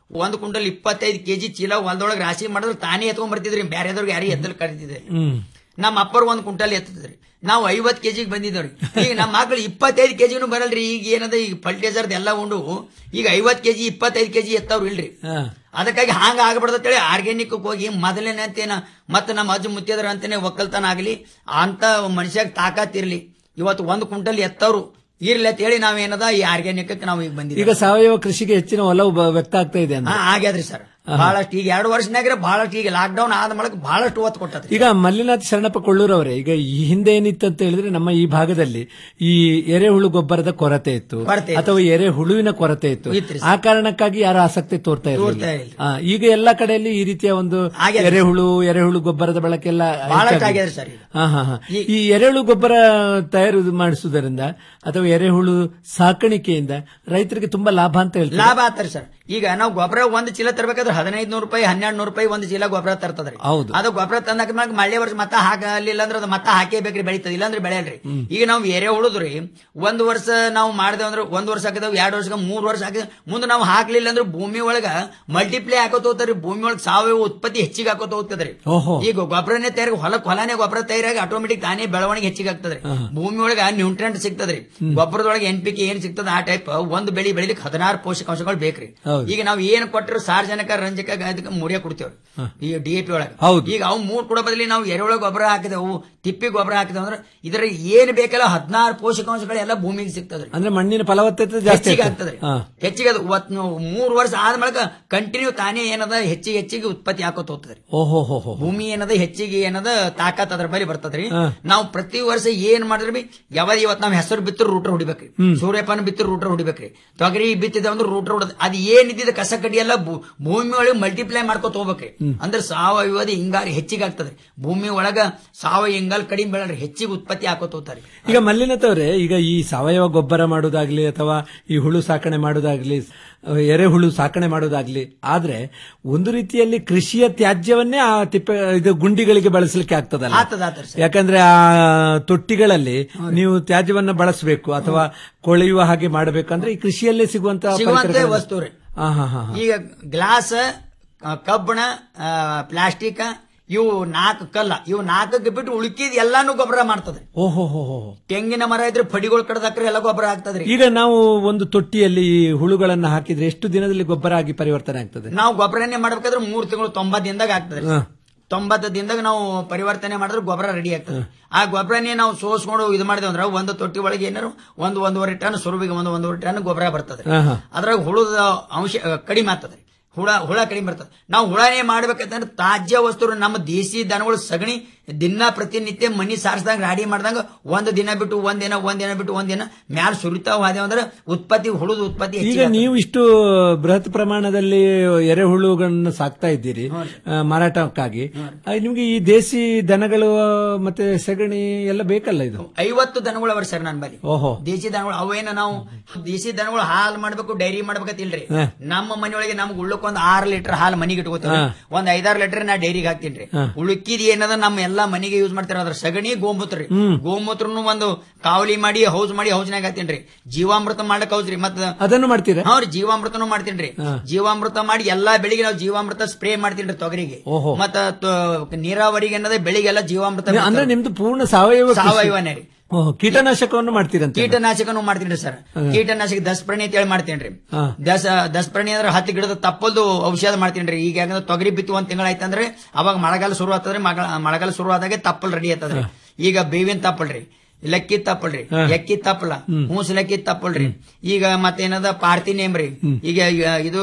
ಒಂದ್ ಕುಂಟಲ್ ಇಪ್ಪತ್ತೈದು ಕೆಜಿ ಚೀಲ ಹೊಲದೊಳಗೆ ರಾಶಿ ಮಾಡಿದ್ರೆ ತಾನೇ ಎತ್ಕೊಂಡ್ ಬರ್ತಿದ್ರಿ ಬೇರೆದವ್ರಿಗೆ ಯಾರಿಗೆ ಎತ್ತಲ್ ಕರೀತಿದ್ರಿ ಹ್ಮ್ ನಮ್ಮ ಅಪ್ಪರ್ ಒಂದ್ ಕುಂಟಲ್ ಎತ್ತಿದ್ರಿ ನಾವು ಐವತ್ ಕೆಜಿಗೆ ಬಂದಿದ್ದವ್ರಿ ಈಗ ನಮ್ಮ ಮಕ್ಳು ಇಪ್ಪತ್ತೈದು ಕೆಜಿನೂ ಬರಲ್ರಿ ಈಗ ಏನದ ಈಗ ಫಲ್ಟೇಜರ್ದ ಎಲ್ಲ ಉಂಡು ಈಗ ಐವತ್ ಕೆಜಿ ಇಪ್ಪತ್ತೈದು ಕೆಜಿ ಎತ್ತವ್ರು ಇಲ್ರಿ ಹಾ. ಅದಕ್ಕಾಗಿ ಹಾಂಗ ಆಗ್ಬಿಡ್ತೇಳಿ ಆರ್ಗ್ಯಾನಿಕ್ ಹೋಗಿ ಮೊದಲನೇ ಅಂತೇನ ಮತ್ತೆ ನಮ್ಮ ಅಜ್ಜ ಮುತ್ತಿಯದ್ರ ಅಂತಾನೆ ಒಕ್ಕಲ್ತನ ಆಗಲಿ ಅಂತ ಮನುಷ್ಯಾಗ ತಾಕತ್ ಇರ್ಲಿ ಇವತ್ತು ಒಂದು ಕುಂಟಲ್ ಎತ್ತವ್ರು ಇರ್ಲಿ ಅಂತ ಹೇಳಿ ನಾವೇನದ ಈ ಆರ್ಗ್ಯಾನಿಕ್ ನಾವು ಈಗ ಬಂದಿದ್ದೀವಿ ಈಗ ಸಾವಯವ ಕೃಷಿಗೆ ಹೆಚ್ಚಿನ ಒಲವು ಬ- ವ್ಯಕ್ತ ಆಗ್ತಾ ಇದೆ ಅಂತ ಹಾ ಆಗ್ಯಾದ್ರಿ ಸರ್ ಬಹಳಷ್ಟು ಈಗ ಎರಡು ವರ್ಷನಾಗ್ರೆ ಬಹಳಷ್ಟು ಈಗ ಲಾಕ್ಡೌನ್ ಆದ ಮೂಲಕ ಬಹಳಷ್ಟು ಒತ್ತು ಕೊಟ್ಟದ್ರಿ ಈಗ ಮಲ್ಲಿನಾಥ್ ಶರಣಪ್ಪ ಕೊಳ್ಳೂರವರೇ ಈಗ ಈ ಹಿಂದೆ ಏನಿತ್ತು ಅಂತ ಹೇಳಿದ್ರೆ ನಮ್ಮ ಈ ಭಾಗದಲ್ಲಿ ಈ ಎರೆಹುಳು ಗೊಬ್ಬರದ ಕೊರತೆ ಇತ್ತು ಕೊರತೆ ಇತ್ತು. ಅಥವಾ ಎರೆಹುಳುವಿನ ಕೊರತೆ ಇತ್ತು ಇತ್ರಿ ಆ ಕಾರಣಕ್ಕಾಗಿ ಯಾರು ಆಸಕ್ತಿ ತೋರ್ತಾ ತೋರ್ತಾ ಇರಲಿಲ್ಲ ಇಲ್ಲ. ಆ, ಈಗ ಎಲ್ಲಾ ಕಡೆಯಲ್ಲಿ ಈ ರೀತಿಯ ಒಂದು ಆಗ್ಯದ. ಎರೆಹುಳು ಎರೆಹುಳು ಗೊಬ್ಬರದ ಬಳಕೆಲ್ಲ ಬಹಳಷ್ಟು ಹೆಚ್ಚಾಗಿದೆ. ಆಗ್ಯದ್ರಿ ಸರ್ ಈಗ. ಹಾ ಹಾ ಹಾ ಈ ಎರೆಹುಳು ಗೊಬ್ಬರ ತಯಾರು ಮಾಡಿಸುವುದರಿಂದ ಅಥವಾ ಎರೆಹುಳು ಸಾಕಾಣಿಕೆಯಿಂದ ರೈತರಿಗೆ ತುಂಬಾ ಲಾಭ ಅಂತ ಹೇಳ್ತಾರೆ ಲಾಭ ಆತರಿ ಸರ್ ಈಗ ನಾವು ಗೊಬ್ಬರ ಒಂದ್ ಚೀಲ ತರಬೇಕಾದ್ರೆ ಹದಿನೈದು ನೂರು ರೂಪಾಯಿ ಹನ್ನೆರಡು ನೂರು ರೂಪಾಯಿ ಒಂದ್ ಚೀಲ ಗೊಬ್ಬರ ತರ್ತದ್ರಿ ಹೌದು. ಅದು ಗೊಬ್ಬರ ತಂದಾಕ ಮಳೆ ವರ್ಷ ಮತ್ತ ಹಾಕಲಿಲ್ಲ ಅಂದ್ರೆ ಅದು ಮತ್ತ ಹಾಕೇಬೇಕ್ರಿ ಬೆಳಿತದ ಇಲ್ಲಾಂದ್ರೆ ಬೆಳೆಯಲ್ರಿ ಈಗ ನಾವು ಎರೆ ಉಳಿದ್ರಿ ಒಂದ್ ವರ್ಷ ನಾವು ಮಾಡಿದೇವ್ ಅಂದ್ರೆ ಒಂದ್ ವರ್ಷ ಹಾಕಿದೇವ್ ಎರಡು ವರ್ಷಕ್ಕೆ ಮೂರ್ ವರ್ಷ ಹಾಕಿದ ಮುಂದೆ ನಾವು ಹಾಕ್ಲಿಲ್ಲ ಅಂದ್ರೆ ಭೂಮಿ ಒಳಗ ಮಲ್ಟಿಪ್ಲೈ ಹಾಕೋತ ಹೋಗ್ತಾರಿ ಭೂಮಿ ಒಳಗ ಸಾವಯವ ಉತ್ಪತ್ತಿ ಹೆಚ್ಚಿಗೆ ಹಾಕೋತ ಹೋಗ್ತದ್ರಿ ಓಹೋ. ಈಗ ಗೊಬ್ಬರನೇ ತಯಾರಿ ಹೊಲಕ್ ಹೊಲನೇ ಗೊಬ್ಬರ ತಯಾರಾಗಿ ಆಟೋಮೆಟಿಕ್ ತಾನೇ ಬೆಳವಣಿಗೆ ಹೆಚ್ಚಿಗೆ ಆಗ್ತದ್ರಿ ಭೂಮಿ ಒಳಗ ನ್ಯೂಟ್ರೆಂಟ್ ಸಿಗ್ತದ್ರಿ ಗೊಬ್ಬರದೊಳಗೆ ಎನ್ ಪಿ ಕೆ ಏನ್ ಸಿಗ್ತದ ಆ ಟೈಪ್ ಒಂದು ಬೆಳಿ ಬೆಳಿಲಿಕ್ಕೆ ಹದಿನಾರು ಪೋಷಕಾಂಶಗಳು ಬೇಕ್ರಿ ಹೌದು. ಈಗ ನಾವು ಏನ್ ಕೊಟ್ಟರು ಸಾರ್ವಜನಿಕ ರಂಜಕ ಅದಕ್ಕೆ ಮುಡಿಯ ಕೊಡ್ತೇವ್ರಿ ಈ ಡಿ ಎ ಪಿ ಒಳಗ ಹೌದು. ಈಗ ಅವು ಮೂರ್ ಕೊಡೋ ಬದಲಿ ನಾವು ಎರೆಹುಳ ಗೊಬ್ಬರ ಹಾಕಿದೆವು ತಿಪ್ಪಿ ಗೊಬ್ಬರ ಹಾಕಿದೆವು ಅಂದ್ರೆ ಇದ್ರ ಏನ್ ಬೇಕಲ್ಲ ಹದಿನಾರು ಪೋಷಕಾಂಶಗಳು ಎಲ್ಲ ಭೂಮಿಗೆ ಸಿಗ್ತದ್ರಿ ಅಂದ್ರೆ ಮಣ್ಣಿನ ಫಲವತ್ತತೆ ಜಾಸ್ತಿ ಹೆಚ್ಚಿಗೆ ಆಗ್ತದೆ. ಆಗ್ತದ್ರಿ ಹಾ. ಹೆಚ್ಚಿಗೆ ಅದು ಇವತ್ತು ನಾವು ಮೂರ್ ವರ್ಷ ಆದ್ಮೇಲೆ ಕಂಟಿನ್ಯೂ ತಾನೇ ಏನದ ಹೆಚ್ಚಿಗೆ ಹೆಚ್ಚಿಗೆ ಉತ್ಪತ್ತಿ ಹಾಕೋತ ಹೋಗ್ತದ್ರಿ ಓಹೋ ಹೋ ಹೋ ಭೂಮಿ ಏನದ ಹೆಚ್ಚಿಗೆ ಏನದ ತಾಕತ್ ಅದ್ರ ಬಳಿ ಬರ್ತದ್ರಿ ಹಾ. ನಾವು ಪ್ರತಿ ವರ್ಷ ಏನ್ ಮಾಡಿದ್ರಿ ಬಿ ಯಾವಾಗ ಇವತ್ ನಾವ್ ಹೆಸರು ಬಿತ್ತರು ರೂಟರ್ ಹೊಡಿಬೇಕ್ರಿ ಸೂರ್ಯಪಾನ ಬಿತ್ತರು ರೂಟರ್ ಹೊಡಿಬೇಕ್ರಿ ತೊಗರಿ ಬಿತ್ತಿದ ಅಂದ್ರೆ ರೂಟರ್ ಹೊಡದ್ ಅದ್ ಏನ್ ಇದ್ದಿದ್ದ ಕಸ ಕಡ್ಡಿ ಎಲ್ಲ ಭೂ- ಭೂಮಿ ಒಳಗೆ ಮಲ್ಟಿಪ್ಲೈ ಮಾಡ್ಕೊತ ಹೋಗ್ಬೇಕ್ರಿ ಅಂದ್ರೆ ಸಾವಯವದ ಹಿಂಗಾರಿ ಹೆಚ್ಚಿಗೆ ಆಗ್ತದ್ರಿ ಭೂಮಿ ಒಳಗ ಸಾವಯವ ಹಿಂಗಾಲ್ ಕಡಿಮೆ ಬೆಳರಿ ಹೆಚ್ಚಿಗೆ ಉತ್ಪತ್ತಿ ಹಾಕೋತ ಹೋಗ್ತಾರೆ ಈಗ ಮಲ್ಲಿನಾಥ್ ಅವರೇ ಈಗ ಈ ಸಾವಯವ ಗೊಬ್ಬರ ಮಾಡೋದಾಗ್ಲಿ ಅಥವಾ ಈ ಹುಳು ಸಾಕಣೆ ಮಾಡೋದಾಗ್ಲಿ ಅಹ್, ಎರೆಹುಳು ಸಾಕಣೆ ಮಾಡೋದಾಗ್ಲಿ ಆದ್ರೆ ಒಂದು ರೀತಿಯಲ್ಲಿ ಕೃಷಿಯ ತ್ಯಾಜ್ಯವನ್ನೇ ಆ ತಿಪ್ಪೆ ಇದು ಗುಂಡಿಗಳಿಗೆ ಬಳಸಲಿಕ್ಕೆ ಆಗ್ತದಲ್ಲ ಆತದ ಆತದ ಸರ್ ಯಾಕಂದ್ರೆ ಆ ತೊಟ್ಟಿಗಳಲ್ಲಿ ನೀವು ತ್ಯಾಜ್ಯವನ್ನ ಬಳಸಬೇಕು ಅಥವಾ ಕೊಳೆಯುವ ಹಾಗೆ ಮಾಡಬೇಕಂದ್ರೆ ಈ ಕೃಷಿಯಲ್ಲೇ ಸಿಗುವಂತ ಸಿಗುವಂತೆ ವಸ್ತು ರೀ ಹಾ ಹಾ ಹಾ ಈಗ ಗ್ಲಾಸ್ ಆ, ಕಬ್ಬಣ ಆ, ಪ್ಲಾಸ್ಟಿಕ್ ಇವು ನಾಲ್ಕು ಕಲ್ಲ ಇವು ನಾಲ್ಕಕ್ಕೆ ಬಿಟ್ಟು ಉಳ್ಕಿದ್ ಎಲ್ಲಾನು ಗೊಬ್ಬರ ಮಾಡ್ತದ್ರಿ ಓಹೋ ಹೋ ಹೋ ತೆಂಗಿನ ಮರ ಇದ್ರೆ ಪಡಿಗಳು ಕಡ್ದಾಕ್ರೆ ಎಲ್ಲ ಗೊಬ್ಬರ ಆಗ್ತದ್ರಿ ಈಗ ನಾವು ಒಂದು ತೊಟ್ಟಿಯಲ್ಲಿ ಈ ಹುಳುಗಳನ್ನ ಹಾಕಿದ್ರೆ ಎಷ್ಟು ದಿನದಲ್ಲಿ ಗೊಬ್ಬರ ಆಗಿ ಪರಿವರ್ತನೆ ಆಗ್ತದೆ ನಾವು ಗೊಬ್ಬರನೇ ಮಾಡ್ಬೇಕಾದ್ರೆ ಮೂರ್ ತಿಂಗಳು ತೊಂಬತ್ ದಿನದಾಗ ಆಗ್ತದ್ರಿ ಹಾ. ತೊಂಬತ್ತು ದಿನದಾಗ ನಾವು ಪರಿವರ್ತನೆ ಮಾಡಿದ್ರೆ ಗೊಬ್ಬರ ರೆಡಿ ಆಗ್ತದೆ ಆ ಗೊಬ್ಬರನೇ ನಾವು ಸೋಸ್ಕೊಂಡು ಇದು ಮಾಡಿದೇವ್ ಅಂದ್ರೆ ಒಂದು ತೊಟ್ಟಿ ಒಳಗೆ ಏನಾರು ಒಂದು ಒಂದೂವರೆ ಟನ್ ಸುರುವಿಗೆ ಒಂದು ಒಂದೂವರೆ ಟನ್ ಗೊಬ್ಬರ ಬರ್ತದೆ ಹಾ, ಹಾ. ಅದ್ರಾಗ ಹುಳದ ಅಂಶ ಅಹ್, ಕಡಿಮೆ ಆಗ್ತದೆ ಹುಳ ಹುಳ ಕಡಿಮೆ ಬರ್ತದೆ ನಾವು ಹುಳನೇ ಮಾಡ್ಬೇಕಂತಂದ್ರೆ ತಾಜ್ಯ ವಸ್ತು ನಮ್ಮ ದೇಸಿ ದನಗಳು ಸಗಣಿ ದಿನ ಪ್ರತಿನಿತ್ಯ ಮನಿ ಸಾರಿಸಿದಾಗ ರಾಡಿ ಮಾಡ್ದಂಗ ಒಂದ್ ದಿನ ಬಿಟ್ಟು ಒಂದ್ ದಿನ ಒಂದ್ ದಿನ ಬಿಟ್ಟು ಒಂದ್ ದಿನ ಮ್ಯಾಲ ಸುರಿತಾವ್ ಹಾದೇವ್ ಅಂದ್ರೆ ಉತ್ಪತ್ತಿ ಹುಳದ ಉತ್ಪತ್ತಿ ಈಗ ಹೆಚ್ಚಿಗೆ ಆಗ್ತದೆ. ನೀವು ಇಷ್ಟು ಬೃಹತ್ ಪ್ರಮಾಣದಲ್ಲಿ ಎರೆಹುಳುಗಳನ್ನು ಸಾಕ್ತಾ ಇದ್ದೀರಿ ಆ, ಮಾರಾಟಕ್ಕಾಗಿ ಆ, ನಿಮ್ಗೆ ಈ ದೇಸಿ ದನಗಳು ಮತ್ತೆ ಸಗಣಿ ಎಲ್ಲ ಬೇಕಲ್ಲ ಇದು ಐವತ್ತು ದನಗಳು ಅವ ಸರ್ ನನ್ನ ಬಳಿ ಓಹೋ ದೇಸಿ ದನಗಳು ಅವೇನ ನಾವು ದೇಸಿ ದನಗಳು ಹಾಲು ಮಾಡ್ಬೇಕು ಡೈರಿ ಮಾಡ್ಬೇಕಂತ ಇಲ್ರಿ ಹಾ. ನಮ್ಮ ಮನೆಯೊಳಗೆ ನಮ್ಗೆ ಉಳ್ಳಕ್ ಒಂದ್ ಆರ್ ಲೀಟರ್ ಹಾಲು ಮನಿಗೆ ಇಟ್ಕೋತೀವಿ ಹಾ. ಒಂದ್ ಐದಾರು ಲೀಟರ್ ನಾ ಡೈರಿಗೆ ಹಾಕ್ತೀನಿ ಹಾ. ಉಳುಕಿದ್ ಏನದ ನಮ್ಮ ಎಲ್ಲಾ ಮನೆಗೆ ಯೂಸ್ ಮಾಡ್ತಾರ ಅದ್ರ ಸಗಣಿ ಗೋಮೂತ್ರ ರೀ ಹ್ಮ್. ಗೋಮೂತ್ರನು ಒಂದು ಕಾವಲಿ ಮಾಡಿ ಹೌಸ್ ಮಾಡಿ ಹೌಸ್ನಾಗ ಹಾಕ್ತೀನಿ ಜೀವಾಮೃತ ಮಾಡ್ಲಕ್ ಹೌಸ್ರಿ ಮತ್ತ ಅದನ್ನು ಮಾಡ್ತೀರಾ ಹಾ ರೀ ಜೀವಾಮೃತನು ಮಾಡ್ತೀನಿ ಹಾ. ಜೀವಾಮೃತ ಮಾಡಿ ಎಲ್ಲಾ ಬೆಳಿಗ್ಗೆ ನಾವು ಜೀವಾಮೃತ ಸ್ಪ್ರೇ ಮಾಡ್ತೀನಿ ತೊಗರಿಗೆ ಓಹೋ. ಮತ್ತ ತ- ನೀರಾವರಿಗೆ ಏನದ ಬೆಳಿಗ್ಗೆಲ್ಲ ಜೀವಾಮೃತ ಅಂದ್ರೆ ಬಿಡ್ತಾರೆ. ನಿಮ್ದು ಪೂರ್ಣ ಸಾವಯವ ಕೃಷಿ. ಸಾವಯವನೇ ರೀ ಓಹೋ, ಕೀಟನಾಶಕವನ್ನು ಮಾಡ್ತೀರಂತ ಕೀಟನಾಶಕನು ಮಾಡ್ತೀನಿ ಸರ್ ಕೀಟನಾಶಕ ದಸಪ್ರಣಿ ಅಂತ ಹೇಳಿ ಮಾಡ್ತೇನ್ರಿ ಹಾ. ದಸ ದಸಪ್ರಣಿ ಅಂದ್ರೆ ಹತ್ತು ಗಿಡದ ತಪ್ಪಲ್ದು ಔಷಧ ಮಾಡ್ತೀನಿ ಈಗ ಯಾಕಂದ್ರೆ ತೊಗರಿ ಬಿತ್ತು ಒಂದ್ ತಿಂಗಳ ಆಯ್ತಂದ್ರೆ ಅವಾಗ ಮಳೆಗಾಲ ಶುರು ಆಗ್ತದ್ರಿ ಮಗಳ- ಮಳೆಗಾಲ ಶುರು ಆದಾಗೆ ತಪ್ಪಲ್ ರೆಡಿ ಆಗ್ತದ್ರಿ ಈಗ ಬೇವಿನ ತಪ್ಪಲ್ರಿ ಲಕ್ಕಿ ತಪ್ಪಲ್ರಿ ಎಕ್ಕಿ ತಪ್ಪಲ ಹೂಸಲಕ್ಕಿ ತಪ್ಪಲ್ರಿ ಈಗ ಮತ್ತೇನದ ಪಾರ್ತಿ ನೇಮ್ರಿ ಈಗ ಇದು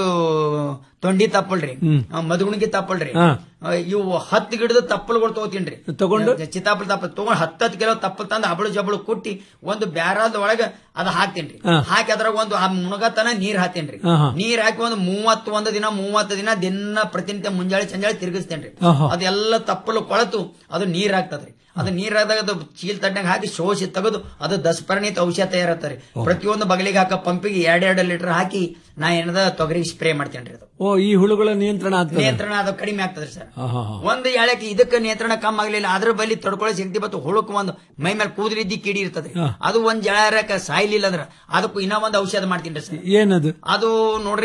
ತೊಂಡಿ ತಪ್ಪಲ್ರಿ ಆ, ಮಧುಗುಣಿಗೆ ತಪ್ಪಲ್ರಿ ಹಾ. ಆ, ಇವು ಹತ್ತು ಗಿಡದ ತಪ್ಪಲ್ಗಳು ತಗೋತೀನ್ರಿ ತಗೊಂಡು? ಚಿತ್ತಾಪಲ್ ತಪ್ಪಲ್ ತಗೊಂಡ್ ಹತ್ತತ್ತು ಕಿಲೋ ತಪ್ಪಲ್ ತಂದು ಹಬಳು ಜಬಳು ಕುಟ್ಟಿ ಒಂದು ಬ್ಯಾರದ ಒಳಗ ಅದ ಹಾಕ್ತೇನ್ರಿ ಹಾ. ಹಾಕಿ ಅದ್ರಾಗ ಒಂದು ಆ ಮುಣಗತನ ನೀರ್ ಹಾಕ್ತೇನ್ರಿ ಹಾ, ಹಾ. ನೀರ್ ಹಾಕಿ ಒಂದು ಮೂವತ್ತು ಒಂದು ದಿನ ಮೂವತ್ತು ದಿನ ದಿನ ಪ್ರತಿನಿತ್ಯ ಮುಂಜಾಳೆ ಸಂಜಾಳೆ ತಿರುಗಿಸ್ತೇನ್ರಿ ಆಹಾ. ಅದೆಲ್ಲ ತಪ್ಪಲು ಕೊಳತು ಅದು ನೀರ್ ಹಾಕ್ತದ್ರಿ ಅದು ನೀರ್ ಹಾಕಿದಾಗ ಅದು ಚೀಲ್ ತಡ್ನಾಗ ಹಾಕಿ ಶೋಷಿ ತೆಗೆದು ಅದು ದಸಪರ್ಣಿತ ಔಷಧ ತಯಾರತ್ತಾರೆ ಪ್ರತಿಯೊಂದು ಬಗಲಿಗೆ ಹಾಕ ಪಂಪಿಗೆ ಎರಡೆರಡು ಲೀಟರ್ ಹಾಕಿ ನಾ ಏನದ ತೊಗರಿ ಸ್ಪ್ರೇ ಮಾಡ್ತೇನ್ರಿ ಅದು ಓ ಈ ಹುಳುಗಳ ನಿಯಂತ್ರಣ ಆಗ್ತದೆ ನಿಯಂತ್ರಣ ಅದು ಕಡಿಮೆ ಆಗ್ತದ್ರಿ ಸರ್ ಆಹಾ, ಹಾ. ಒಂದು ಎಳಕ್ಕೆ ಇದಕ್ಕೆ ನಿಯಂತ್ರಣ ಕಮ್ಮಿ ಆಗ್ಲಿಲ್ಲ ಅದ್ರ ಬಲ್ಲಿ ತಡ್ಕೊಳ್ಳೋ ಶಕ್ತಿ ಬತ್ತು ಹುಳುಕ್ ಒಂದು ಮೈ ಮೇಲೆ ಕೂದಲಿದ್ದಿ ಕಿಡಿ ಇರ್ತದೆ ಹಾ. ಅದು ಒಂದ್ ಜಳರಕ ಸಾಯ್ಲಿಲ್ಲ ಅಂದ್ರ ಅದಕ್ಕೂ ಇನ್ನೂ ಒಂದು ಔಷಧ ಮಾಡ್ತೀನಿ ಸರ್ ಏನದು ಅದು ನೋಡ್ರಿ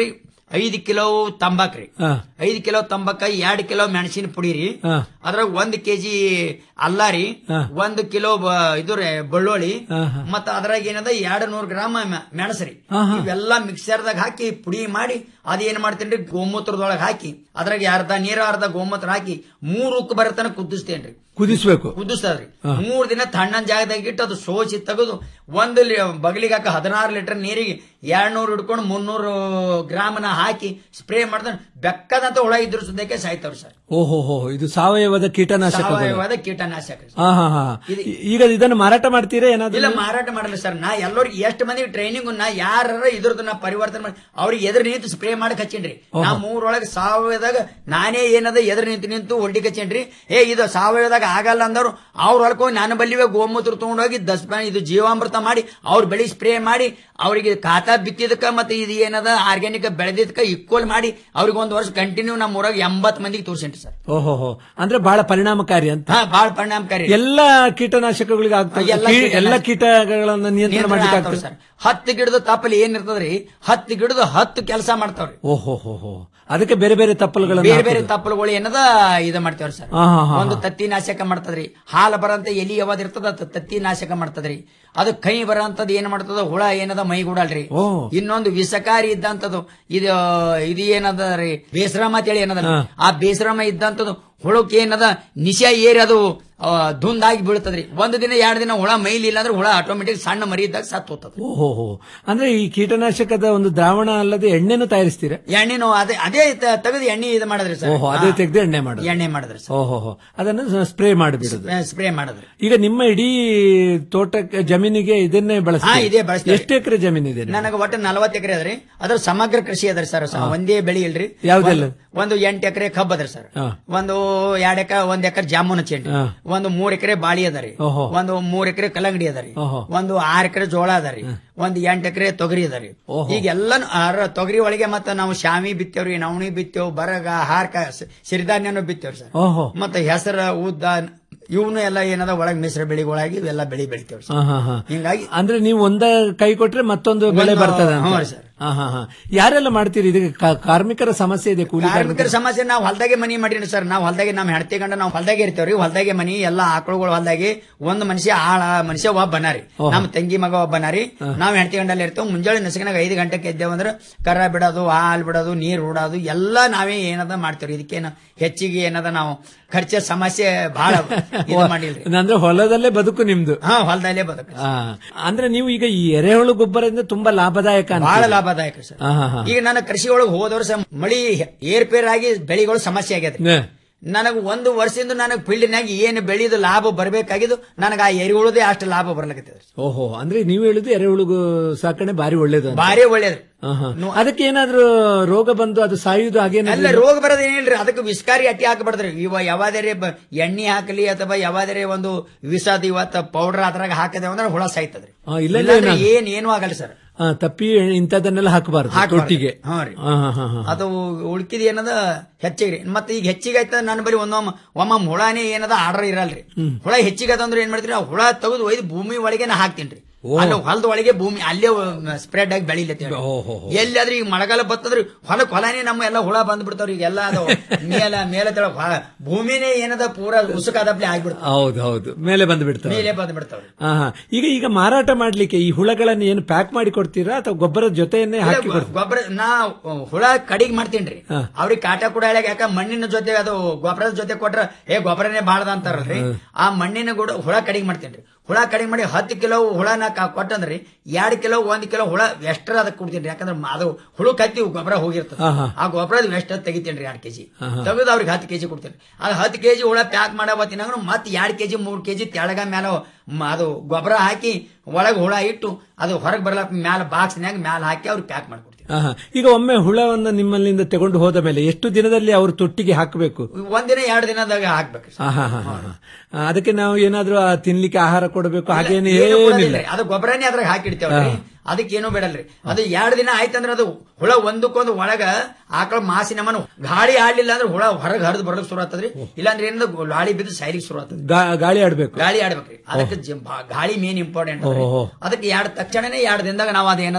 ಐದು ಕಿಲೋ ತಂಬಾಕ್ರಿ ಹಾ. ಐದು ಕಿಲೋ ತಂಬಾಕ ಎರಡ್ ಕಿಲೋ ಮೆಣಸಿನ ಪುಡಿ ರೀ ಹಾ. ಅದ್ರಾಗ ಒಂದ್ ಕೆಜಿ ಅಲ್ಲ ರೀ ಹಾ. ಒಂದ್ ಕಿಲೋ ಬ- ಇದು ರೀ ಬೆಳ್ಳುಳ್ಳಿ ಹಾ, ಹಾ. ಮತ್ತ ಅದ್ರಾಗ ಏನದ ಎರಡ್ ನೂರ್ ಗ್ರಾಮ್ ಮೆಣಸರಿ ಮೆಣಸ್ರಿ ಹಾ, ಹಾ. ಇವೆಲ್ಲ ಮಿಕ್ಸರ್ದಾಗ ಹಾಕಿ ಪುಡಿ ಮಾಡಿ ಅದೇನ್ ಮಾಡ್ತೇನ್ರಿ ಗೋಮೂತ್ರದೊಳಗ ಹಾಕಿ ಅದ್ರಾಗ ಅರ್ಧ ನೀರ ಅರ್ಧ ಗೋಮೂತ್ರ ಹಾಕಿ ಮೂರ್ ಉಕ್ಕು ಬರತನ ಕುದಿಸ್ತೇನ್ರಿ ಕುದಿಸ್ಬೇಕು ಕುದಿಸ್ತದ್ರಿ ಹಾ. ಮೂರ್ ದಿನ ತಣ್ಣನ್ ಜಾಗದಾಗ ಇಟ್ಟು ಅದು ಸೋಸಿ ತೆಗೆದು ಒಂದು ಲಿ- ಬಗಲಿಗೆ ಹಾಕ ಹದಿನಾರು ಲೀಟರ್ ನೀರಿಗೆ ಎರಡ್ ನೂರು ಹಿಡ್ಕೊಂಡು ಮುನ್ನೂರು ಗ್ರಾಮನ ಹಾಕಿ ಸ್ಪ್ರೇ ಮಾಡಿದ್ರೆ ಬೆಕ್ಕದಂತ ಹುಳ ಇದ್ರ ಸುದ್ದಕ್ಕೆ ಸಾಯ್ತಾವ್ರಿ ಸರ್ ಓಹೋ ಹೋ ಇದು ಸಾವಯವದ ಕೀಟನಾಶಕ ಸಾವಯವದ ಕೀಟನಾಶಕ ಹಾ ಹಾ ಹಾ ಈಗ ಇದನ್ನು ಮಾರಾಟ ಮಾಡ್ತೀರಾ ಏನಾದ್ರು ಇಲ್ಲ ಮಾರಾಟ ಮಾಡಲ್ಲ ಸರ್ ನಾ ಎಲ್ಲರಿಗೆ ಎಷ್ಟು ಮಂದಿಗೆ ಟ್ರೈನಿಂಗ್ ನಾ ಯಾರ ಇದ್ರದ್ದು ನಾ ಪರಿವರ್ತನೆ ಮಾಡಿ ಅವ್ರಿಗೆ ಎದುರು ನಿಂತು ಸ್ಪ್ರೇ ಮಾಡಕ್ ಹಚ್ಚೇನ್ರಿ ನಾ ಮೂರೊಳಗೆ ಸಾವಯವದಾಗ ನಾನೇ ಏನದ ಎದುರು ನಿಂತು ನಿಂತು ಒಡ್ಡಿ ಹಚ್ಚೇನ್ರಿ ಏ ಇದು ಸಾವಯವದಾಗ ಆಗಲ್ಲ ಅಂದವ್ರು ಅವ್ರ ಹೊಲಕ್ಕೆ ಹೋಗಿ ನಾನು ಬಲ್ಲಿವೆ ಗೋಮೂತ್ರ ತಗೊಂಡೋಗಿ ದಸ್ಪ ಇದು ಜೀವಾಮೃತ ಮಾಡಿ ಅವ್ರ ಬೆಳಿ ಸ್ಪ್ರೇ ಮಾಡಿ ಅವರಿಗೆ ಖಾತಾ ಬಿತ್ತಿದಕ್ಕ ಮತ್ತೆ ಇದು ಏನದ ಆರ್ಗ್ಯಾನಿಕ್ ಬೆಳೆದಿದ್ಕ ಈಕ್ವಲ್ ಮಾಡಿ ಅವ್ರಿಗೆ ಒಂದು ವರ್ಷ ಕಂಟಿನ್ಯೂ ನಮ್ಮ ಊರಾಗ ಎಂಬತ್ ಮಂದಿಗೆ ತೋರ್ಸೇನ್ರಿ ಸರ್ ಓಹೋ ಹೋ ಅಂದ್ರೆ ಬಹಳ ಪರಿಣಾಮಕಾರಿ ಅಂತ ಹಾ ಬಹಳ ಪರಿಣಾಮಕಾರಿ ಎಲ್ಲ ಕೀಟನಾಶಕಗಳಿಗೆ ಆಗ್ತದೆ ಎಲ್ಲ ಕೀ- ಕೀಟನಾಶಕ- ಎಲ್ಲ ಕೀಟಗಳನ್ನ ನಿಯಂತ್ರಣ ನಿಯಂತ್ರಣ ಮಾಡ್ಲಿಕ್ಕೆ ಆಗ್ತಾವ್ ಆಗ್ತದೆ ಸರ್ ಹತ್ತು ಗಿಡದ ತಪ್ಪಲಿ ಏನ್ ಇರ್ತದ್ರಿ ಹತ್ತು ಗಿಡದ ಹತ್ತು ಕೆಲಸ ಮಾಡ್ತಾವ್ರಿ ಓಹೋ ಹೋ ಹೋ ಅದಕ್ಕೆ ಬೇರೆ ಬೇರೆ ತಪ್ಪಲುಗಳನ್ನ ಬೇರೆ ಬೇರೆ ಹಾಕೋದು. ತಪ್ಪಲುಗಳು ಏನದ ಇದು ಮಾಡ್ತೇವ್ರಿ ಸರ್ ಹಾ, ಹಾ, ಹಾ, ಒಂದು ಹಾ. ತತ್ತಿ ನಾಶಕ ಮಾಡ್ತದ್ರಿ ಹಾಲು ಬರಂತ ಎಲಿ ಯಾವ್ದು ಇರ್ತದ ಅದ್ ತತ್ತಿ ನಾಶಕ ಮಾಡ್ತದ್ರಿ ಅದು ಕೈ ಬರಂತದ್ ಏನ್ ಮಾಡ್ತದ ಹುಳ ಏನದ ಮೈಗೂಡಲ್ರಿ ಓ. ಇನ್ನೊಂದು ವಿಷಕಾರಿ ಇದ್ದಂತದ್ದು ಇದು ಇದು ಏನದ ರೀ ಬೇಸರಾಮ ಅಂತೇಳಿ ಏನದ ಹಾ. ಆ ಬೇಸರಾಮ ಇದ್ದಂತದ್ದು ಹುಳಕ್ಕೆ ಏನದ ನಿಶ ಏರಿ ಅದು ಆ, ಧುಂದಾಗಿ ಬೀಳ್ತದ್ರಿ ಒಂದು ದಿನ ಎರಡು ದಿನ ಹುಳ ಮೈಲಿಲ್ಲ ಅಂದ್ರೆ ಹುಳ ಆಟೋಮೆಟಿಕ್ ಸಣ್ಣ ಮರಿ ಇದ್ದಾಗ ಸತ್ತು ಹೋಗ್ತದ ಓಹೋ ಹೋ ಅಂದ್ರೆ ಈ ಕೀಟನಾಶಕದ ಒಂದು ದ್ರಾವಣ ಅಲ್ಲದೆ ಎಣ್ಣೆನೂ ತಯಾರಿಸ್ತೀರಾ ಎಣ್ಣೆನು ಅದೇ ಅದೇ ತ- ತೆಗೆದು ಎಣ್ಣೆ ಇದು ಮಾಡಿದ್ರಿ ಸರ್ ಓಹೋ ಅದೇ ತೆಗೆದು ಎಣ್ಣೆ ಮಾಡೋದು ಎಣ್ಣೆ ಮಾಡಿದ್ರಿ ಸರ್ ಓಹೋ ಹೋ ಅದನ್ನು ಸ್ಪ್ರೇ ಮಾಡಿಬಿಡುದು ಸ್ಪ್ರೇ ಮಾಡಿದ್ರಿ ಈಗ ನಿಮ್ಮ ಇಡೀ ತೋಟಕ್ಕೆ ಜಮೀನಿಗೆ ಇದನ್ನೇ ಹಾ, ಬಳಸ್ತೀರಿ ಇದೇ ಬಳಸ್ತೀವಿ. ಎಷ್ಟು ಎಕರೆ ಜಮೀನಿದೆ ನಿಮ್ಗೆ? ನನಗೆ ಒಟ್ಟು ನಲವತ್ತು ಎಕರೆ ಅದ್ರಿ ಅದ್ರ ಸಮಗ್ರ ಕೃಷಿ ಅದ್ರಿ ಸರ್ ಸ- ಒಂದೇ ಬೆಳಿ ಇಲ್ರಿ ಯಾವ್ದೆಲ್ಲ? ಒಂದು- ಒಂದು ಎಂಟು ಎಕರೆ ಕಬ್ಬ್ ಅದ್ರಿ ಸರ್ ಹಾ. ಒಂದು ಎರಡ್ ಎಕರೆ ಒಂದ್ ಎಕರೆ ಜಾಮೂನ್ ಚೆಂಡಿ ಹಾ. ಒಂದು ಮೂರ್ ಎಕರೆ ಬಾಳಿ ಅದರಿ ಓಹೋ. ಒಂದು ಮೂರ್ ಎಕರೆ ಕಲ್ಲಂಗಡಿ ಅದರಿ ಓಹೋ. ಒಂದು ಆರ್ ಎಕರೆ ಜೋಳ ಅದರಿ ಒಂದು ಎಂಟು ಎಕರೆ ತೊಗರಿ ಅದರಿ ಓಹೋ. ಈಗ ಎಲ್ಲಾನು ಆರ ತೊಗರಿ ಒಳಗೆ ಮತ್ತೆ ನಾವು ಶಾಮಿ ಬಿತ್ತೇವ್ರಿ ನವಣಿ ಬಿತ್ತೇವ್ ಬರಗ ಹಾರ್ಕ ಸ- ಸಿರಿಧಾನ್ಯನು ಬಿತ್ತೇವ್ರಿ ಸರ್ ಓಹೋ ಮತ್ತೆ ಹೆಸರ ಉದ್ದ ಇವನು ಎಲ್ಲ ಏನದ ಒಳಗ್ ಮಿಶ್ರ ಬೆಳೆಗಳಾಗಿ ಇವೆಲ್ಲ ಬೆಳಿ ಬೆಳಿತೇವ್ರಿ ಹಾ, ಹಾ, ಹಾ. ಹಿಂಗಾಗಿ ಅಂದ್ರೆ ನೀವು ಒಂದ ಕೈ ಕೊಟ್ರೆ ಮತ್ತೊಂದು ಬೆಳೆ ಒಂದು- ಬರ್ತದೆ ಅಂತ. ಹ್ಞೂ ರೀ ಸರ್. ಹಾ, ಹಾ, ಹಾ. ಯಾರೆಲ್ಲ ಮಾಡ್ತೀರಿ ಇದಕ್ಕೆ ಕಾ- ಕಾರ್ಮಿಕರ ಸಮಸ್ಯೆ ಇದೆ ಕೂಲಿ ಕಾರ್ಮಿಕರ ಕಾರ್ಮಿಕರ ಸಮಸ್ಯೆ ನಾವು ಹೊಲ್ದಾಗೆ ಮನಿ ಮಾಡಿರಿ ಸರ್ ನಾವು ಹೊಲ್ದಾಗೆ ನಮ್ಮ ಹೆಂಡತಿ ಗಂಡ ನಾವು ಹೊಲ್ದಾಗೆ ಇರ್ತೇವ್ರಿ ಹೊಲ್ದಾಗೆ ಮನಿ ಎಲ್ಲಾ ಆಕಳುಗಳು ಹೊಲ್ದಾಗೆ ಒಂದ್ ಮನುಷ್ಯ ಆಳ ಮನುಷ್ಯ ಒಬ್ಬ ಬನಾರಿ ಓಹೋ. ನಮ್ಮ ತಂಗಿ ಮಗ ಒಬ್ಬ ಬನಾರಿ ನಾವ್ ಹೆಂಡತಿ ಗಂಡಲ್ಲಿ ಇರ್ತೇವೆ ಮುಂಜಾನೆ ನಸಕಿನಾಗ ಐದು ಗಂಟೆಗೆ ಎದ್ದೇವ್ ಅಂದ್ರೆ ಕರ ಬಿಡೋದು ಹಾಲ್ ಬಿಡೋದು ನೀರ್ ಬಿಡೋದು ಎಲ್ಲಾ ನಾವೇ ಏನದ ಮಾಡ್ತೇವ್ರಿ ಇದಕ್ಕೇನು ಹೆಚ್ಚಿಗೆ ಏನದ ನಾವು ಖರ್ಚ ಸಮಸ್ಯೆ ಬಹಳ ಇದು ಮಾಡಿಲ್ರಿ ಅಂದ್ರೆ ಹೊಲದಲ್ಲೇ ಬದುಕು ನಿಮ್ದು ಹಾ ಹೊಲದಲ್ಲೇ ಬದುಕು ಆ, ಅಂದ್ರೆ ನೀವು ಈಗ ಈ ಎರೆಹುಳು ಗೊಬ್ಬರದಿಂದ ತುಂಬಾ ಲಾಭದಾಯಕ ಅಂತ ಬಹಳ ಲಾಭದಾಯಕ ಸರ್ ಹಾ, ಹಾ, ಹಾ. ಈಗ ನನ್ನ ಕೃಷಿ ಒಳಗೆ ಹೋದ ವರ್ಷ ಮಳಿ ಏರ್ಪೇರ್ ಆಗಿ ಬೆಳೆಗಳು ಸಮಸ್ಯೆ ಆಗ್ಯದ್ರಿ ನೇ. ನನಗೆ ಒಂದು ವರ್ಷದಿಂದ ನನಗೆ ಫೀಲ್ಡ್ನಾಗ ಏನು ಬೆಳೆದು ಲಾಭ ಬರಬೇಕಾಗಿದ್ದು ನನಗೆ ಆ ಎರಿಹುಳದೇ ಅಷ್ಟು ಲಾಭ ಬರ್ಲಕತ್ತಿದ್ರಿ ಓಹೋ ಅಂದ್ರೆ ನೀವು ಹೇಳುದು ಎರೆಹುಳು ಸಾಕಣೆ ಬಾರಿ ಒಳ್ಳೇದು ಅಂತ. ಭಾರಿ ಒಳ್ಳೇದ್ರಿ ಹಾ, ಹಾ. ಅದಕ್ಕೆ ಏನಾದ್ರೂ ರೋಗ ಬಂದು ಅದು ಸಾಯುವುದು ಅಲ್ಲ ಹಾಗೇನಾದ್ರೂ ರೋಗ ಬರೋದು ಏನಿಲ್ರಿ ಅದಕ್ಕೆ ವಿಸ್ಕಾರಿ ಅಟ್ಟಿ ಹಾಕಬಾರ್ದ್ರಿ ಇವ ಯಾವಾದರೆ ಬ- ಎಣ್ಣೆ ಹಾಕಲಿ ಅಥವಾ ಯಾವಾದರೆ ಒಂದು ವಿಷದ ಇವತ್ತ ಪೌಡರ್ ಅದ್ರಾಗ ಹಾಕದೆ ಅಂದ್ರೆ ಹುಳ ಸಾಯ್ತದ್ರಿ ಆ, ಇಲ್ಲ ಇಲ್ಲ ಇಲ್ಲಾಂದ್ರೆ ಏನಾಗ- ಏನ್ ಏನು ಆಗಲ್ಲ ಸರ್ ಆ, ತಪ್ಪಿ ಇಂಥದನ್ನೆಲ್ಲ ಹಾಕಬಾರ್ದು ಹಾಕ್ಬಾರ್ದು. ತೊಟ್ಟಿಗೆ ಹಾ ರೀ. ಹಾ, ಹಾ, ಹಾ, ಹಾ. ಅದು ಉಳ್ಕಿದ ಏನದ ಹೆಚ್ಚಿಗೆ ರೀ ಮತ್ತೆ ಈಗ ಹೆಚ್ಚಿಗೆ ಆಯ್ತ ನನ್ನ ಬಳಿ ಒಂದೊಮ್ಮ ಒಮ್ಮ ಹುಳನೇ ಏನದ ಆರ್ಡರ್ ಇರಲ್ರಿ ಹುಳ ಹೆಚ್ಚಿಗೆ ಅದಂದ್ರೆ ಏನ್ ಮಾಡ್ತೀರಿ ಆ ಹುಳ ತೆಗೆದು ಒಯ್ದು ಭೂಮಿ ಒಳಗೆ ನಾ ಹಾಕ್ತೀನಿ ಅಲ್ಲಿ ಹೊಲದ ಒಳಗೆ ಭೂಮಿ ಅಲ್ಲೇ ಸ್ಪ್ರೆಡ್ ಆಗಿ ಬೆಳಿಲತ್ತೇವೆ ಎಲ್ಲಿಯಾದ್ರೂ ಈಗ ಮಳೆಗಾಲ ಬರ್ತದ್ರಿ ಹೊಲಕ್ ಹೊಲನೇ ನಮ್ಮ ಎಲ್ಲ ಹುಳ ಬಂದ್ ಬಿಡ್ತಾವ್ರಿ ಈಗ ಎಲ್ಲ ಅದು ಮೇಲ ಮೇಲೆ ತೆಳಗ್ ಹೊಲ- ಭೂಮಿನೇ ಏನದ ಪೂರ ಉಸುಕಾದಪ್ಲೆ ಆಗ್ಬಿಡ್ತಾವ ಹೌದು ಹೌದು ಮೇಲೆ ಬಂದು ಬಿಡ್ತಾರೆ ಮೇಲೆ ಬಂದ್ ಬಿಡ್ತಾವ್ರಿ ಹಾ, ಹಾ. ಈಗ ಈಗ ಮಾರಾಟ ಮಾಡ್ಲಿಕ್ಕೆ ಈ ಹುಳಗಳನ್ನು ಏನು ಪ್ಯಾಕ್ ಮಾಡಿ ಕೊಡ್ತೀರಾ ಅಥವಾ ಗೊಬ್ಬರದ ಜೊತೆಯನ್ನೇ ಹಾಕಿ ಕೊಡ್ತೀರಾ ಗೊಬ್ಬರ ನಾ ಹುಳ ಕಡಿಗೆ ಮಾಡ್ತೇನ್ರಿ ಹಾ. ಅವ್ರಿಗೆ ಕಾಟ ಕೂಡ ಹೇಳಕ್ ಯಾಕ ಮಣ್ಣಿನ ಜೊತೆ ಅದು ಗೊಬ್ಬರದ ಜೊತೆ ಕೊಟ್ರ ಏ ಗೊಬ್ಬರನೇ ಬಾಳದ ಅಂತಾರಲ್ರಿ ಆ ಮಣ್ಣಿನ ಕೂಡ ಹುಳ ಕಡಿಗೆ ಮಾಡ್ತೇನ್ರಿ ಹುಳ ಕಡಿಗೆ ಮಾಡಿ ಹತ್ತು ಕಿಲೋ ಹುಳನ ಕ- ಕೊಟ್ಟಂದ್ರಿ ಎರಡ್ ಕಿಲೋ ಒಂದ್ ಕಿಲೋ ಹುಳ ಎಷ್ಟರ ಅದಕ್ಕೆ ಕೊಡ್ತೀನಿ ಯಾಕಂದ್ರೆ ಮ- ಅದು ಹುಳು ಕತ್ತಿ ಗೊಬ್ಬರ ಹೋಗಿರ್ತದೆ ಹಾ, ಹಾ. ಆ ಗೊಬ್ಬರದ ವೆಸ್ಟ್ ತೆಗಿತೇನ್ರಿ ಎರಡ್ ಕೆಜಿ ಹಾ, ಹಾ. ತೆಗೆದು ಅವ್ರಿಗೆ ಹತ್ತು ಕೆಜಿ ಕೊಡ್ತೇನೆ ಅದು ಹತ್ತು ಕೆಜಿ ಹುಳ ಪ್ಯಾಕ್ ಮಾಡಬತ್ತಿನಾಗ ಮತ್ತೆ ಎರಡ್ ಕೆಜಿ ಮೂರ್ ಕೆಜಿ ತೆಳಗ ಮ್ಯಾಲ ಮ- ಅದು ಗೊಬ್ಬರ ಹಾಕಿ ಒಳಗೆ ಹುಳ ಇಟ್ಟು ಅದು ಹೊರಗೆ ಬರ್ಲಕ್ ಮ್ಯಾಲ ಬಾಕ್ಸ್ನ್ಯಾಗ ಮ್ಯಾಲ ಹಾಕಿ ಅವ್ರಿಗೆ ಪ್ಯಾಕ್ ಮಾಡ್ಕೊಡ್ತೀನಿ ಹಾ, ಹಾ. ಈಗ ಒಮ್ಮೆ ಹುಳವನ್ನು ನಿಮ್ಮಲ್ಲಿಂದ ತಗೊಂಡು ಹೋದ ಮೇಲೆ ಎಷ್ಟು ದಿನದಲ್ಲಿ ಅವರು ತೊಟ್ಟಿಗೆ ಹಾಕಬೇಕು ಒಂದಿನ ಎರಡು ದಿನದಾಗ ಹಾಕ್ಬೇಕು ಹಾ, ಹಾ, ಹಾ, ಹಾ, ಹಾ. ಆ, ಅದಕ್ಕೆ ನಾವು ಏನಾದ್ರೂ ಆ ತಿನ್ಲಿಕ್ಕೆ ಆಹಾರ ಕೊಡಬೇಕು ಹಾಗೇನು ಏನು ಏನಿಲ್ಲ ಕೊಡೋದಿಲ್ರಿ. ಅದು ಗೊಬ್ಬರನೇ ಅದ್ರಾಗ ಹಾಕಿಡ್ತೇವ್ರಿ ಅದಕ್ಕೆ ಏನೂ ಬೇಡಲ್ರಿ ಅದು ಎರಡು ದಿನ ಆಯ್ತಂದ್ರೆ ಅದು ಹುಳ ಒಂದಕ್ಕೊಂದು ಒಳಗ ಆಕಳ ಮಾಸಿನ ಮನ ಗಾಳಿ ಆಡ್ಲಿಲ್ಲ ಅಂದ್ರೆ ಹುಳ ಹೊರಗೆ ಹರಿದು ಬರಕ್ ಶುರು ಆಗ್ತದ್ರಿ ಇಲ್ಲಾಂದ್ರೆ ಏನಂದ್ರೆ ಗಾಳಿ ಬಿದ್ದು ಸೈಲಿಗೆ ಶುರು ಆಗ್ತದೆ ಗಾ- ಗಾಳಿ ಆಡ್ಬೇಕು ಗಾಳಿ ಆಡ್ಬೇಕ್ರಿ ಅದಕ್ಕೆ ಜ- ಬಾ- ಗಾಳಿ ಮೇನ್ ಇಂಪಾರ್ಟೆಂಟ್ ಓಹೋ. ಅದಕ್ಕೆ ಎರಡು ತಕ್ಷಣನೇ ಎರಡು ದಿನದಾಗ ನಾವು ಅದೇನದ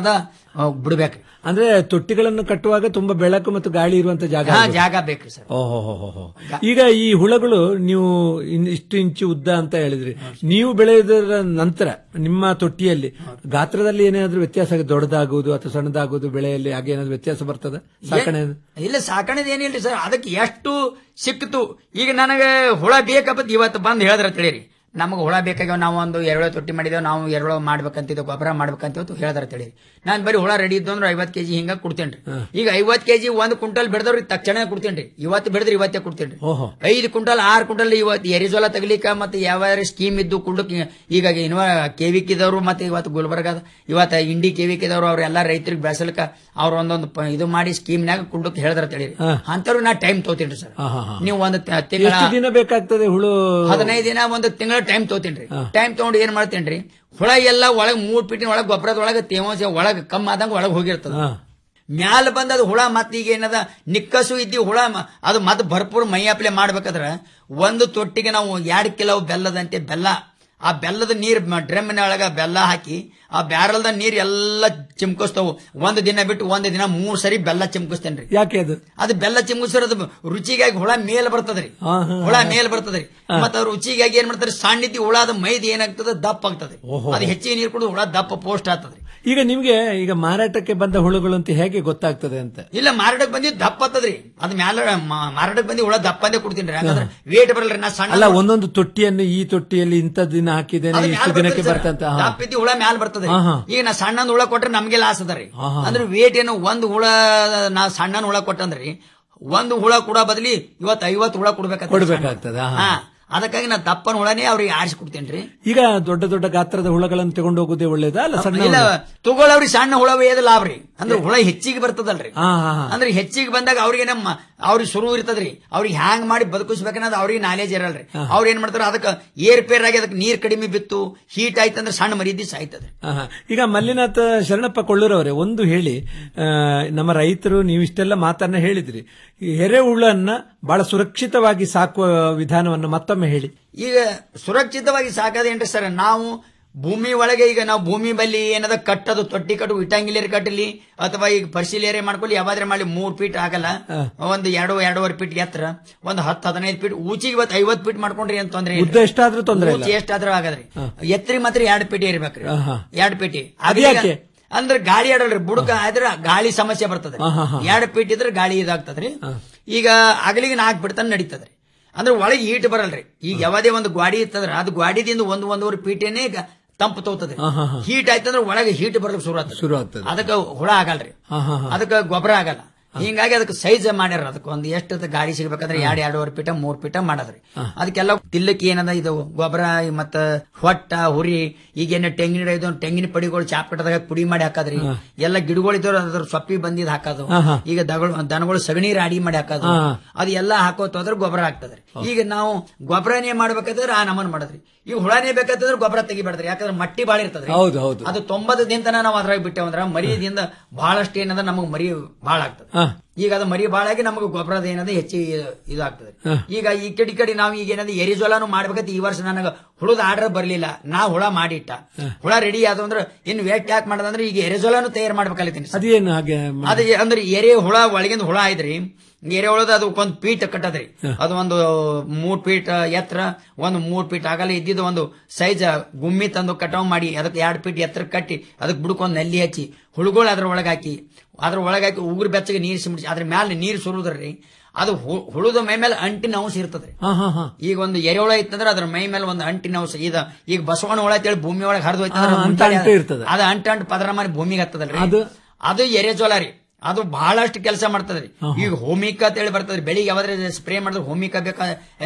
ಬಿಡ್ಬೇಕು ಅಂದ್ರೆ ತೊಟ್ಟಿಗಳನ್ನು ಕಟ್ಟುವಾಗ ತುಂಬಾ ಬೆಳಕು ಮತ್ತು ಗಾಳಿ ಇರುವಂತ ಜಾಗ ಹಾ ಇರ್ಬೇಕು. ಜಾಗ ಬೇಕ್ರಿ ಸರ್ ಓಹೋ ಹೋ ಹೋ ಹೋ. ಈಗ ಈ ಹುಳಗಳು ನೀವು ಇನ್ ಇಷ್ಟು ಇಂಚು ಉದ್ದ ಅಂತ ಹೇಳಿದ್ರಿ ನೀವು ಬೆಳೆಯೋದರ ನಂತರ ನಿಮ್ಮ ತೊಟ್ಟಿಯಲ್ಲಿ ಗಾತ್ರದಲ್ಲಿ ಏನಾದ್ರೂ ವ್ಯತ್ಯಾಸ ಆಗುತ್ತೆ? ದೊಡ್ಡದಾಗುವುದು ಅಥವಾ ಸಣ್ಣದಾಗುವುದು ಬೆಳೆಯಲ್ಲಿ ಹಾಗೆ ಏನಾದ್ರು ವ್ಯತ್ಯಾಸ ಬರ್ತದೆ ಸಾಕಣೆ ಇಲ್ಲ ಸಾಕಣೆದು ಏನಿಲ್ರಿ ಸರ್ ಅದಕ್ಕೆ ಎಷ್ಟು ಸಿಕ್ತು ಈಗ ನನಗೆ ಹುಳ ಬೇಕಪ್ಪ ಇವತ್ತು ಬಂದು ಹೇಳಿದ್ರ ತಿಳಿರಿ ನಮಗೆ ಹುಳ ಬೇಕಾಗ್ಯಾವ ನಾವು ಒಂದು ಎರಡು ತೊಟ್ಟಿ ಮಾಡಿದೇವು ನಾವು ಎರಡು ಮಾಡ್ಬೇಕಂತಿದ್ದು ಗೊಬ್ಬರ ಮಾಡ್ಬೇಕಂತ ಇವತ್ತು ಹೇಳಿದ್ರ ತಿಳಿರಿ ನಾನು ಬರೀ ಹುಳ ರೆಡಿ ಇದ್ದು ಅಂದ್ರೆ ಐವತ್ತು ಕೆಜಿ ಹಿಂಗ ಕೊಡ್ತೇನ್ರಿ ಈಗ ಐವತ್ತು ಕೆಜಿ ಒಂದು ಕ್ವಿಂಟಲ್ ಬೆಳೆದವ್ರಿಗೆ ತಕ್ಷಣ ಕೊಡ್ತೇನ್ರಿ ಇವತ್ತು ಬೆಳೆದ್ರೆ ಇವತ್ತೇ ಕೊಡ್ತೇನ್ರಿ ಓಹೋ ಐದು ಕ್ವಿಂಟಲ್ ಆರು ಕ್ವಿಂಟಲ್ ಇವತ್ತು ಎರಿಜೋಲ ತಗಲಿಕ ಮತ್ತೆ ಯಾವ ಸ್ಕೀಮ್ ಇದ್ದು ಕುಡ್ಲಕ್ ಈಗ ಇನ್ವ ಕೆವಿಕಿದವರು ಮತ್ತೆ ಇವತ್ತು ಗುಲ್ಬರ್ಗದ ಇವತ್ತು ಇಂಡಿ ಕೆವಿಕಿದವರು ಅವ್ರೆಲ್ಲ ರೈತರಿಗೆ ಬೆಳೆಸಲಿಕ್ಕ ಅವ್ರ ಒಂದೊಂದು ಪ- ಇದು ಮಾಡಿ ಸ್ಕೀಮ್ನಾಗ ಕುಡ್ಲಕ್ ಹೇಳಿದ್ರ ತಿಳಿರಿ ಹಾ. ಅಂತವ್ರು ನಾ ಟೈಮ್ ತೋತೀನಿ ಸರ್ ಹಾ, ಹಾ, ಹಾ. ನೀವು ಒಂದು ತ- ತಿಂಗಳ ಎಷ್ಟು ದಿನ ಬೇಕಾಗ್ತದೆ ಹುಳು ಹದಿನೈದು ದಿನ ಒಂದು ತಿಂಗಳ ಟೈಮ್ ತೋತೀನ್ರಿ ಟೈಮ್ ತಗೊಂಡು ಏನ್ ಮಾಡ್ತೇನ್ರಿ ಹುಳ ಎಲ್ಲ ಒಳಗ್ ಮೂರ್ ಫೀಟಿನ ಒಳಗ್ ಗೊಬ್ಬರದ ಒಳಗ ತೇವಾಂಶ ಒಳಗ್ ಕಮ್ಮ ಆದಂಗ ಒಳಗ್ ಹೋಗಿರ್ತದ ಮ್ಯಾಲ ಬಂದ ಅದು ಹುಳ ಮತ್ ಈಗ ಏನದ ನಿಕ್ಕಸು ಇದ್ದಿ ಹುಳ ಮ- ಅದು ಮತ್ ಭರ್ಪೂರ್ ಮೈಯಾಪ್ಲೆ ಮಾಡ್ಬೇಕಾದ್ರ ಒಂದು ತೊಟ್ಟಿಗೆ ನಾವು ಎರಡು ಕಿಲೋ ಬೆಲ್ಲದಂತೆ ಬೆಲ್ಲ ಆ ಬೆಲ್ಲದ ನೀರ್ ಡ್ರಮ್ಮಿನ ಒಳಗ ಬೆಲ್ಲ ಹಾಕಿ ಆ ಬ್ಯಾರಲ್ದ ನೀರ್ ಎಲ್ಲ ಚಿಮ್ಕಿಸ್ತಾವು ಒಂದು ದಿನ ಬಿಟ್ಟು ಒಂದು ದಿನ ಮೂರ್ ಸರಿ ಬೆಲ್ಲ ಚಿಮ್ಕಿಸ್ತೇನ್ರಿ ಯಾಕೆ ಅದು ಅದು ಬೆಲ್ಲ ಚಿಮ್ಕಿಸಿರೋದು ರುಚಿಗಾಗಿ ಹುಳ ಮೇಲ್ ಬರ್ತದ್ರಿ ಹಾ, ಹಾ, ಹುಳ ಹಾ. ಮೇಲ್ ಬರ್ತದ್ರಿ ಮತ್ತ ಅವ್ರ ರುಚಿಗಾಗಿ ಏನ್ ಮಾಡ್ತಾರೆ ಸಣ್ಣಿದ್ದಿ ಹುಳ ಅದು ಮೈದ್ ಏನಾಗ್ತದೆ ದಪ್ಪ ಆಗ್ತದೆ ಓಹೋ. ಅದು ಹೆಚ್ಚಿಗೆ ನೀರು ಕುಡಿದು ಹುಳ ದಪ್ಪ ಪೋಸ್ಟ್ ಆಗ್ತದ್ರಿ ಈಗ ನಿಮ್ಗೆ ಈಗ ಮಾರಾಟಕ್ಕೆ ಬಂದ ಹುಳುಗಳು ಅಂತ ಹೇಗೆ ಗೊತ್ತಾಗ್ತದೆ ಅಂತ ಇಲ್ಲ ಮಾರಾಟಕ್ಕೆ ಬಂದಿ ದಪ್ಪ ಆಗ್ತದ್ರಿ ಅದ್ ಮ್ಯಾಲ ಮಾ- ಮಾರಾಟಕ್ಕೆ ಬಂದಿ ಹುಳ ದಪ್ಪ ಅಂದೇ ಕೊಡ್ತೀನಿ ಯಾಕಂದ್ರೆ ವೇಟ್ ಬರಲ್ರಿ ನಾ ಸಣ್ಣ ಅಲ್ಲ ಒಂದೊಂದು ತೊಟ್ಟಿಯನ್ನು ಈ ತೊಟ್ಟಿಯಲ್ಲಿ ಇಂಥ ದಿನ ಹಾಕಿದ್ದೇನೆ ಅದು ಇಷ್ಟು ಮ್ಯಾಲ್ ದಿನಕ್ಕೆ ಬರ್ತದೆ ಬರ್ತಂತ ಸರ್. ದಪ್ಪ ಇದ್ದಿ ಹುಳ ಮ್ಯಾಲ ಬರ್ತದೆ ಹಾ, ಹಾ. ಈಗ ನಾ ಸಣ್ಣಂದ್ ಹುಳ ಕೊಟ್ರೆ ನಮ್ಗೆ ಲಾಸ್ ಅದ ರೀ ಹಾ, ಹಾ. ಅಂದ್ರೆ ವೇಟ್ ಏನು ಒಂದ್ ಹುಳ ನಾ ಸಣ್ಣನ್ ಹುಳ ಕೊಟ್ಟಂದ್ರಿ ಒಂದು ಹುಳ ಕೂಡ ಬದಲಿ ಇವತ್ತು ಐವತ್ತು ಹುಳ ಕೊಡ್ಬೇಕಾಗ್ತದೆ ಕೊಡ್ಬೇಕಾಗ್ತದ ಹಾ ಅದಕ್ಕಾಗಿ ನಾ ದಪ್ಪನ ಹುಳನೇ ಅವ್ರಿಗೆ ಆರಿಸಿ ಕೊಡ್ತೇನ್ರಿ ಈಗ ದೊಡ್ಡ ದೊಡ್ಡ ಗಾತ್ರದ ಹುಳಗಳನ್ನು ತಗೊಂಡು ಹೋಗೋದೇ ಒಳ್ಳೇದಾ ಅಲ್ಲ ಸಣ್ಣ ಇಲ್ಲ ಹುಳ? ತಗೊಳ್ಳವ್ರಿ ಸಣ್ಣ ಹುಳ ಒಯ್ಯೋದು ಲಾಭ ರೀ ಅಂದ್ರೆ ಹುಳ ಹೆಚ್ಚಿಗೆ ಬರ್ತದಲ್ರಿ ಹಾ, ಹಾ, ಹಾ. ಅಂದ್ರೆ ಹೆಚ್ಚಿಗೆ ಬಂದಾಗ ಅವ್ರಿಗೆ ನಮ್ಮ ಅವ್ರಿಗೆ ಶುರು ಇರ್ತದ್ರಿ ಅವ್ರಿಗೆ ಹ್ಯಾಂಗ್ ಮಾಡಿ ಬದುಕಿಸ್ಬೇಕನ್ನೋದು ಅವ್ರಿಗೆ ನಾಲೇಜ್ ಇರಲ್ರಿ ಅವ್ರ ಏನ್ ಮಾಡ್ತಾರ ಅದಕ್ಕೆ ಏರ್ ಪೇರ್ ಆಗಿ ಅದಕ್ಕೆ ನೀರ್ ಕಡಿಮೆ ಬಿತ್ತು ಹೀಟ್ ಆಯ್ತಂದ್ರೆ ಸಣ್ಣ ಮರಿದಿ ಸಾಯ್ತದ್ರಿ ಆಹಾ. ಈಗ ಮಲ್ಲಿನಾಥ ಶರಣಪ್ಪ ಕೊಳ್ಳೂರವರೇ ಒಂದು ಹೇಳಿ ಆ, ನಮ್ಮ ರೈತರು ನೀವಿಷ್ಟೆಲ್ಲ ಮಾತನ್ನ ಹೇಳಿದ್ರಿ ಈ ಎರೆಹುಳನ್ನ ಬಹಳ ಸುರಕ್ಷಿತವಾಗಿ ಸಾಕುವ ವಿಧಾನವನ್ನು ಮತ್ತೊಮ್ಮೆ ಹೇಳಿ ಈಗ ಸುರಕ್ಷಿತವಾಗಿ ಸಾಕದೇನ್ರಿ ಸರ್ ನಾವು ಭೂಮಿ ಒಳಗೆ ಈಗ ನಾವು ಭೂಮಿ ಬಲ್ಲಿ ಏನದ ಕಟ್ಟದು ತೊಟ್ಟಿ ಕಟ್ಟು ಇಟ್ಟಂಗಿಲೇರಿ ಕಟ್ಟಲಿ ಅಥವಾ ಈಗ ಪರಿಶೀಲೇರೆ ಮಾಡ್ಕೊಳ್ಳಿ ಯಾವಾದ್ರೆ ಮಾಡಿ ಮೂರ್ ಫೀಟ್ ಆಗಲ್ಲ ಒಂದು ಎರಡು ಎರಡೂವರೆ ಫೀಟ್ ಎತ್ತರ ಒಂದು ಹತ್ತು ಹದಿನೈದು ಫೀಟ್ ಊಚಿಗೆ ಇವತ್ತು ಐವತ್ತು ಫೀಟ್ ಮಾಡ್ಕೊಂಡ್ರಿ ಅಂತ ತೊಂದ್ರೆ ಉದ್ದ ಎಷ್ಟಾದ್ರೂ ತೊಂದ್ರೆ ಇಲ್ಲ. ಊಚಿ ಎಷ್ಟಾದ್ರೂ ಆಗದ್ರಿ ಎತ್ತರಿ ಮಾತ್ರ ಎರಡು ಪೇಟೆ ಇರ್ಬೇಕ್ರಿ ಆಹಾ. ಎರಡು ಪೇಟೆ ಅದ್ ಯಾಕೆ? ಅಂದ್ರೆ ಗಾಳಿ ಆಡಲ್ರಿ ಬುಡಕ ಆದ್ರೆ ಗಾಳಿ ಸಮಸ್ಯೆ ಬರ್ತದೆ ಆಹಾ, ಹಾ. ಎರಡು ಫೀಟ್ ಇದ್ರೆ ಗಾಳಿ ಇದಾಗ್ತದ್ರಿ ಈಗ ಅಗಲಿಗೆ ನಾಲ್ಕು ಬಿಡ್ತಾನೆ ನಡೀತದ್ರಿ ಅಂದ್ರೆ ಒಳಗೆ ಹೀಟ್ ಬರಲ್ರಿ ಈಗ ಯಾವದೇ ಒಂದು ಗ್ವಾಡಿ ಇರ್ತದ್ರ ಅದು ಗ್ವಾಡಿದಿಂದ ಒಂದು ಒಂದೂವರೆ ಫೀಟೇನೆ ಗ- ತಂಪು ತಗೋತದ್ರಿ ಆಹಾ, ಹಾ. ಹೀಟ್ ಆಯ್ತಂದ್ರೆ ಒಳಗೆ ಹೀಟ್ ಬರ್ಲಿಕ್ಕೆ ಶುರು ಆಗ್ತದೆ ಶುರು ಆಗ್ತದೆ ಅದಕ್ಕೆ ಹುಳ ಆಗಲ್ರಿ ಆಹಾ, ಹಾ. ಅದಕ್ಕೆ ಗೊಬ್ಬರ ಆಗಲ್ಲ ಹಿಂಗಾಗಿ ಅದಕ್ಕೆ ಸೈಜ್ ಮಾಡ್ಯಾರ ಅದಕ್ಕೆ ಒಂದು ಎಷ್ಟು ಗಾಡಿ ಸಿಗ್ಬೇಕಂದ್ರೆ ಎರಡು ಎರಡೂವರೆ ಫೀಟ ಮೂರ್ ಫೀಟ ಮಾಡದ್ರಿ ಅದಕ್ಕೆಲ್ಲ ತಿಲ್ಲಕ್ಕೆ ಏನದ ಇದು ಗೊಬ್ಬರ ಮತ್ತ ಹೊಟ್ಟ ಹುರಿ ಈಗೇನ ತೆಂಗಿನ ಗಿಡ ಇದು ತೆಂಗಿನ ಪಡಿಗಳು ಚಾಪ್ ಕಟ್ಟದಾಗ ಪುಡಿ ಮಾಡಿ ಹಾಕದ್ರಿ ಎಲ್ಲ ಗಿಡಗಳು ಇದ್ದವ್ರು ಅದ್ರ ಸೊಪ್ಪಿ ಬಂದಿದ್ ಹಾಕೋದು ಆಹಾ. ಈಗ ದಗಳು ದನಗಳು ಸಗಣಿ ರಾಡಿ ಮಾಡಿ ಹಾಕೋದು ಹಾ. ಅದು ಎಲ್ಲ ಹಾಕೋತ ಹೋದ್ರೆ ಗೊಬ್ಬರ ಆಗ್ತದ್ರಿ ಈಗ ನಾವು ಗೊಬ್ಬರನೇ ಮಾಡ್ಬೇಕಾದ್ರೆ ಆ ನಮನ್ ಮಾಡದ್ರಿ ಈಗ ಹುಳನೇ ಬೇಕಾದ್ರೆ ಗೊಬ್ಬರ ತೆಗಿಬಾರ್ದ್ರಿ ಯಾಕಂದ್ರೆ ಮಟ್ಟಿ ಬಾಳ ಇರ್ತದ್ರಿ ಹೌದು, ಹೌದು. ಅದು ತೊಂಬತ್ತದಿಂದ ನಾವು ಅದ್ರಾಗ ಬಿಟ್ಟೇವಂದ್ರ ಮರಿದಿಂದ ಬಹಳಷ್ಟು ಏನದ ನಮಗ್ ಮರಿ ಬಾಳ ಆಗ್ತದೆ ಹಾ. ಈಗ ಅದು ಮರಿ ಬಾಳಾಗಿ ನಮಗೆ ಗೊಬ್ಬರದ ಏನದ ಹೆಚ್ಚಿಗೆ ಇದಾಗ್ತದೆ ಹಾ. ಈಗ ಈ ಕಡೆ ಈ ಕಡೆ ನಾವು ಈಗ ಏನದ ಎರಿಜೋಲಾನು ಮಾಡ್ಬೇಕಂತ ಈ ವರ್ಷ ನನಗ ಹುಳದ ಆರ್ಡರ್ ಬರ್ಲಿಲ್ಲ ನಾ ಹುಳ ಮಾಡಿಟ್ಟ ಹುಳ ರೆಡಿ ಆದ ಅಂದ್ರೆ ಇನ್ನು ವೇಟ್ ಯಾಕೆ ಮಾಡದಂದ್ರೆ ಈಗ ಎರೆಜೋಲಾನು ತಯಾರು ಮಾಡ್ಬೇಕಲ್ಲಿದ್ದೀನಿ ಅದೇನು ಹಾಗೆ ಅದು ಅಂದ್ರೆ ಎರೆ ಹುಳ ಒಳಗಿಂದ ಹುಳ ಐದ್ರಿ ಎರೆ ಹುಳದ ಅದು ಒಂದ್ ಪೀಟ್ ಕಟ್ಟದ್ರಿ ಅದು ಒಂದು ಮೂರ್ ಫೀಟ್ ಎತ್ತರ ಒಂದು ಮೂರ್ ಫೀಟ್ ಆಗಲ್ಲ ಇದ್ದಿದ್ದು ಒಂದು ಸೈಜ್ ಗುಮ್ಮಿ ತಂದು ಕಟಾವ್ ಮಾಡಿ ಅದಕ್ಕೆ ಎರಡ್ ಫೀಟ್ ಎತ್ತರ ಕಟ್ಟಿ ಅದಕ್ಕೆ ಬುಡಕೊಂದ್ ನಲ್ಲಿ ಹಚ್ಚಿ ಹುಳುಗಳು ಅದ್ರ ಒಳಗೆ ಹಾಕಿ ಅದ್ರ ಒಳಗೆ ಹಾಕಿ ಉಗುರು ಬೆಚ್ಚಗೆ ನೀರು ಸಿಮಿಡಿಸಿ ಅದ್ರ ಮ್ಯಾಲೆ ನೀರು ಸುರುದ್ರಿ ಅದು ಹು- ಹುಳುದ ಮೈ ಮೇಲೆ ಅಂಟಿನ ಅಂಶ ಇರ್ತದ್ರಿ ಹಾ ಹಾ ಹಾ ಈಗ ಒಂದು ಎರೆಹುಳ ಇತ್ತಂದ್ರೆ ಅದ್ರ ಮೈ ಮೇಲೆ ಒಂದು ಅಂಟಿನ ಅಂಶ ಈಗ ಈಗ ಬಸವಣ್ಣ ಹುಳ ಅಂತೇಳಿ ಭೂಮಿ ಒಳಗೆ ಹರಿದು ಹಾ, ಅಂಟ ಅಂಟು ಇರ್ತದೆ. ಅದು ಅಂಟ ಅಂಟು ಪದರ ಮಾಡಿ ಭೂಮಿಗೆ ಹತ್ತದಲ್ರಿ ಅದು? ಅದು ಎರೆಜೋಲ ರೀ ಅದು ಬಹಳಷ್ಟು ಕೆಲಸ ಮಾಡ್ತದ್ರಿ ಈಗ ಹೋಮಿಕ ಅಂತ ಹೇಳಿ ಬರ್ತದ್ರಿ ಬೆಳಿಗ್ಗೆ ಯಾವ್ದಾದ್ರೆ ಸ್ಪ್ರೇ ಮಾಡಿದ್ರೆ ಹೋಮಿಕ ಬೇಕಾ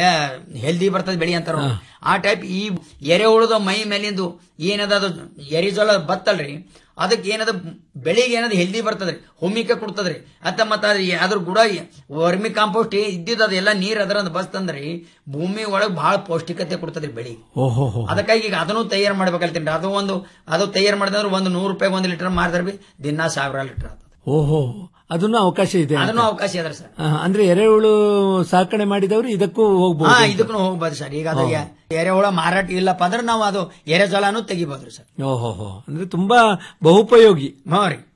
ಹೆಲ್ದಿ ಬರ್ತದೆ ಬೆಳಿ ಅಂತಾರ ಅವ್ರು. ಆ ಟೈಪ್ ಈ ಎರೆಹುಳದ ಮೈ ಮೇಲಿಂದು ಏನದ ಅದು ಎರೆಜೋಲ ಬತ್ತಲ್ರಿ ಅದಕ್ಕೆ ಏನದ ಬೆಳಿಗ್ಗೆ ಏನದ ಹೆಲ್ದಿ ಬರ್ತದ್ರಿ ಹೋಮಿಕ ಕೊಡ್ತದ್ರಿ ಅತ್ತ ಮತ್ತ ಅದ್ ಅದ್ರ ಗುಡ ವರ್ಮಿ ಕಾಂಪೋಸ್ಟ್ ಇದ್ದಿದ್ದು ಅದೆಲ್ಲ ನೀರ್ ಅದರ ಬಸ್ತಂದ್ರಿ ಭೂಮಿ ಒಳಗ್ ಬಹಳ ಪೌಷ್ಟಿಕತೆ ಕೊಡ್ತದ್ರಿ ಬೆಳಿಗ್ಗೆ ಓಹೋ ಅದಕ್ಕಾಗಿ ಈಗ ಅದನ್ನು ತಯಾರು ಮಾಡ್ಬೇಕಲ್ತೀನಿ ಅದು ಒಂದು ಅದು ತಯಾರು ಮಾಡಿದ್ರೆ ಒಂದು ನೂರು ರೂಪಾಯಿ ಒಂದು ಲೀಟರ್ ಮಾರಿದ್ರೆ ಬಿ ದಿನ ಸಾವಿರ ಲೀಟರ್ ಆತದ ಓಹೋ ಅದನ್ನು ಅವಕಾಶ ಇದೆ ಅಂತ. ಅದನ್ನು ಅವಕಾಶ ಅದ್ರ ಸರ್ ಆ, ಅಂದ್ರೆ ಎರೆಹುಳು ಸಾಕಣೆ ಮಾಡಿದವರು ಇದಕ್ಕೂ ಹಾ ಹೋಗ್ಬೋದು ಇದಕ್ಕೂ ಹೋಗ್ಬೋದು ಸರ್ ಈಗ ಅದು ಎ- ಎರೆಹುಳ ಮಾರಾಟ ಇಲ್ಲಪ್ಪ ಅಂದ್ರೆ ನಾವು ಅದು ಎರೆಜಲಾನು ತೆಗಿಬೋದ್ರಿ ಸರ್ ಓಹೋ ಅಂದ್ರೆ ತುಂಬಾ ಬಹುಪಯೋಗಿ ಹಾ ರೀ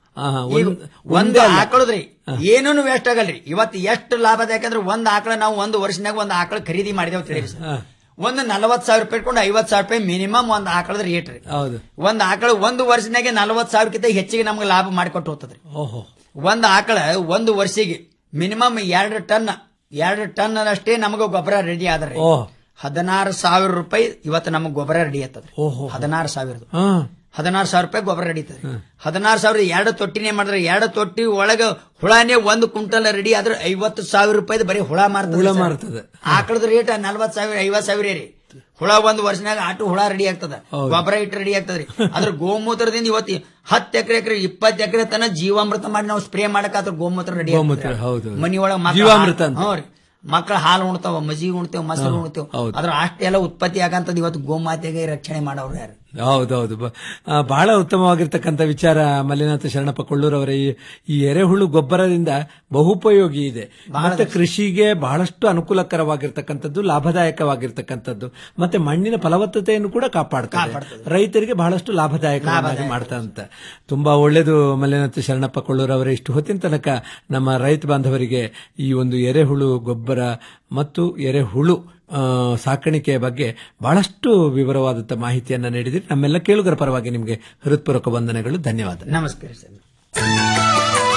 ಆಹಾ, ಈಗ ಒಂದ್- ಒಂದು ಒಂದೇ ಅಲ್ಲ. ಆಕಳದ್ರಿ ಏನೂ ವೇಸ್ಟ್ ಆಗಲ್ರಿ ಇವತ್ತು ಎಷ್ಟು ಲಾಭದ ಯಾಕಂದ್ರೆ ಒಂದ್ ಆಕಳ ನಾವು ಒಂದು ವರ್ಷನಾಗ ಒಂದ್ ಆಕಳ ಖರೀದಿ ಮಾಡಿದೇವ್ ತಿಳಿರಿ ಸರ್ ಹಾ. ಒಂದು ನಲವತ್ ಸಾವಿರ ರೂಪಾಯಿ ಇಟ್ಕೊಂಡು ಐವತ್ ಸಾವಿರ ರೂಪಾಯಿ ಮಿನಿಮಮ್ ಒಂದ್ ಆಕಳದ ರೇಟ್ ರೀ ಹೌದು ಒಂದ್ ಆಕಳ ಒಂದು ವರ್ಷನಾಗೆ ನಲವತ್ ಸಾವಿರಕ್ಕಿಂತ ಹೆಚ್ಚಿಗೆ ನಮ್ಗೆ ಲಾಭ ಮಾಡಿಕೊಟ್ಟು ಹೋಗ್ತದ್ರಿ ಓಹೋ ಒಂದ್ ಆಕಳ ಒಂದು ವರ್ಷಿಗೆ ಮಿನಿಮಮ್ ಎರಡು ಟನ್ ಎರಡು ಟನ್ ಅಷ್ಟೇ ನಮಗೆ ಗೊಬ್ಬರ ರೆಡಿ ಆದ್ರಿ ಓ. ಹದಿನಾರು ಸಾವಿರ ರೂಪಾಯಿ ಇವತ್ತು ನಮಗೆ ಗೊಬ್ಬರ ರೆಡಿ ಆತದ್ರಿ ಓಹೋ ಹದಿನಾರು ಸಾವಿರದ ಹಾ ಹದಿನಾರು ಸಾವಿರ ರೂಪಾಯಿ ಗೊಬ್ಬರ ನಡೀತದೆ ಹದಿನಾರು ಸಾವಿರ ಎರಡು ತೊಟ್ಟಿನೇ ಮಾಡಿದ್ರೆ ಎರಡು ತೊಟ್ಟಿ ಒಳಗ ಹುಳನೇ ಒಂದು ಕ್ವಿಂಟಲ್ ರೆಡಿ ಆದ್ರೆ ಐವತ್ತು ಸಾವಿರ ರೂಪಾಯಿ ಬರೀ ಹುಳ ಮಾರ್ತದೆ ಹುಳ ಸರ್. ಮಾರ್ತದೆ. ಆಕಳದ ರೇಟ್ ನಲ್ವತ್ ಸಾವಿರ ಐವತ್ ಸಾವಿರ ರೀ ಹುಳ ಒಂದ್ ವರ್ಷನಾಗ ಆಟು ಹುಳ ರೆಡಿ ಆಗ್ತದ ಹೌದು. ಗೊಬ್ಬರ ಇಟ್ಟು ರೆಡಿ ಆಗ್ತದ್ರಿ ಅದ್ರ ಗೋಮೂತ್ರದಿಂದ ಇವತ್ತು ಹತ್ತು ಎಕರೆ ಎಕರೆ ಇಪ್ಪತ್ತು ಎಕರೆ ತನ ಜೀವಾಮೃತ ಮಾಡಿ ನಾವು ಸ್ಪ್ರೇ ಮಾಡಕ್ ಅದ್ರ ಗೋಮೂತ್ರ ರೆಡಿ ಗೋಮೂತ್ರ, ಹೌದು. ಮನಿ ಒಳಗ ಜೀವಾಮೃತ ಅಂತ. ಹ್ಞೂ ರೀ ಮಕ್ಕಳ ಹಾಲು ಉಣ್ತಾವ ಮಜ್ಜಿಗೆ ಉಣ್ತೇವ್ ಮೊಸರು ಹಾ, ಉಣ್ತೇವ್ ಹೌದು. ಅದ್ರ ಅಷ್ಟೆಲ್ಲ ಉತ್ಪತ್ತಿ ಆಗಂತದ್ ಇವತ್ತು ಗೋಮಾತೆಗೆ ರಕ್ಷಣೆ ಮಾಡೋರು ಯಾರು ಹೌದೌದು ಬ- ಆ, ಬಹಳ ಉತ್ತಮವಾಗಿರ್ತಕ್ಕಂಥ ವಿಚಾರ ಮಲ್ಲಿನಾಥ ಶರಣಪ್ಪ ಕೊಳ್ಳೂರವರ ಈ ಈ ಎರೆಹುಳು ಗೊಬ್ಬರದಿಂದ ಬಹುಪಯೋಗಿ ಇದೆ ಮತ್ತೆ ಕೃಷಿಗೆ ಬಹಳಷ್ಟು ಅನುಕೂಲಕರವಾಗಿರ್ತಕ್ಕಂಥದ್ದು ಲಾಭದಾಯಕವಾಗಿರ್ತಕ್ಕಂಥದ್ದು ಮತ್ತೆ ಮಣ್ಣಿನ ಫಲವತ್ತತೆಯನ್ನು ಕೂಡ ಕಾಪಾಡ್ತದೆ ರೈತರಿಗೆ ಬಹಳಷ್ಟು ಲಾಭದಾಯಕವಾಗಿ ಮಾಡ್ತಾ ಅಂತ ತುಂಬಾ ಒಳ್ಳೆಯದು ಮಲ್ಲಿನಾಥ ಶರಣಪ್ಪ ಕೊಳ್ಳೂರವರ ಇಷ್ಟು ಹೊತ್ತಿನ ತನಕ ನಮ್ಮ ರೈತ ಬಾಂಧವರಿಗೆ ಈ ಒಂದು ಎರೆಹುಳು ಗೊಬ್ಬರ ಮತ್ತು ಎರೆಹುಳು ಆ, ಸಾಕಾಣಿಕೆಯ ಬಗ್ಗೆ ಬಹಳಷ್ಟು ವಿವರವಾದಂತಹ ಮಾಹಿತಿಯನ್ನ ನೀಡಿದಿರಿ ನಮ್ಮೆಲ್ಲ ಕೇಳುಗರ ಪರವಾಗಿ ನಿಮಗೆ ಹೃತ್ಪೂರ್ವಕ ವಂದನೆಗಳು ಧನ್ಯವಾದ ನಮಸ್ಕಾರ ಸರ್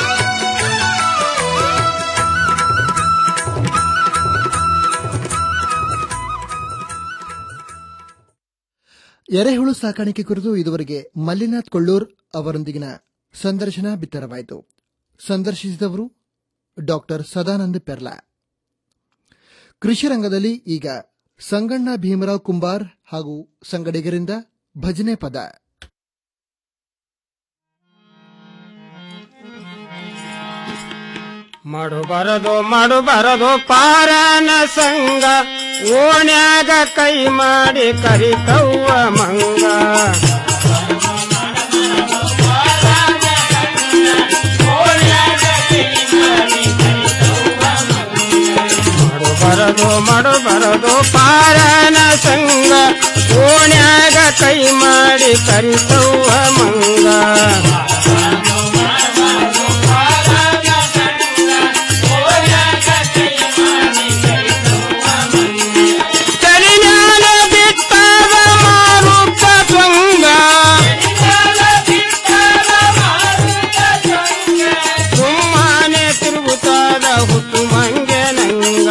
ಎರೆಹುಳು ಸಾಕಾಣಿಕೆ ಕುರಿತು ಇದುವರೆಗೆ ಮಲ್ಲಿನಾಥ್ ಕೊಳ್ಳೂರ್ ಅವರೊಂದಿಗಿನ ಸಂದರ್ಶನ ಬಿತ್ತರವಾಯಿತು ಸಂದರ್ಶಿಸಿದವರು ಡಾಕ್ಟರ್ ಸದಾನಂದ ಪೆರ್ಲಾ ಕೃಷಿ ರಂಗದಲ್ಲಿ ಈಗ ಸಂಗಣ್ಣ ಭೀಮರಾವ್ ಕುಂಬಾರ್ ಹಾಗೂ ಸಂಗಡಿಗರಿಂದ ಭಜನೆ ಪದ ಮಡು ಬರದು ಮಡು ಬರದು ಪಾರನ ಸಂಗ ಓಣ್ಯಾಗ ಕೈ ಮಾಡಿ ಕರಿತವ್ವ ಮಂಗ ಮಡು ಬರದು ಮಡು ಬರದು ಪಾರನ ಸಂಗ ಓಣ್ಯಾಗ ಕೈ ಮಾಡಿ ಕರಿತವ್ವ ಮಂಗ ತಲೆಮ್ಯಾಲ ಬಿತ್ತದ ಮಾರುತ ದ್ವಂಗ ಸುಮ್ಮನೆ ತಿರುಗುತ್ತಾದ ಹುಟ್ಟು ಮಂಗೆ ನಂಗ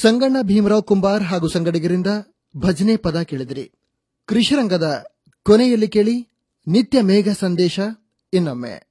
ಸಂಗಣ್ಣ ಭೀಮರಾವ್ ಕುಂಬಾರ್ ಹಾಗೂ ಸಂಗಡಿಗರಿಂದ ಭಜನೆ ಪದ ಕೇಳಿದಿರಿ ಕೃಷಿರಂಗದ ಕೊನೆಯಲ್ಲಿ ಕೇಳಿ ನಿತ್ಯ ಮೇಘ ಸಂದೇಶ ಇನ್ನೊಮ್ಮೆ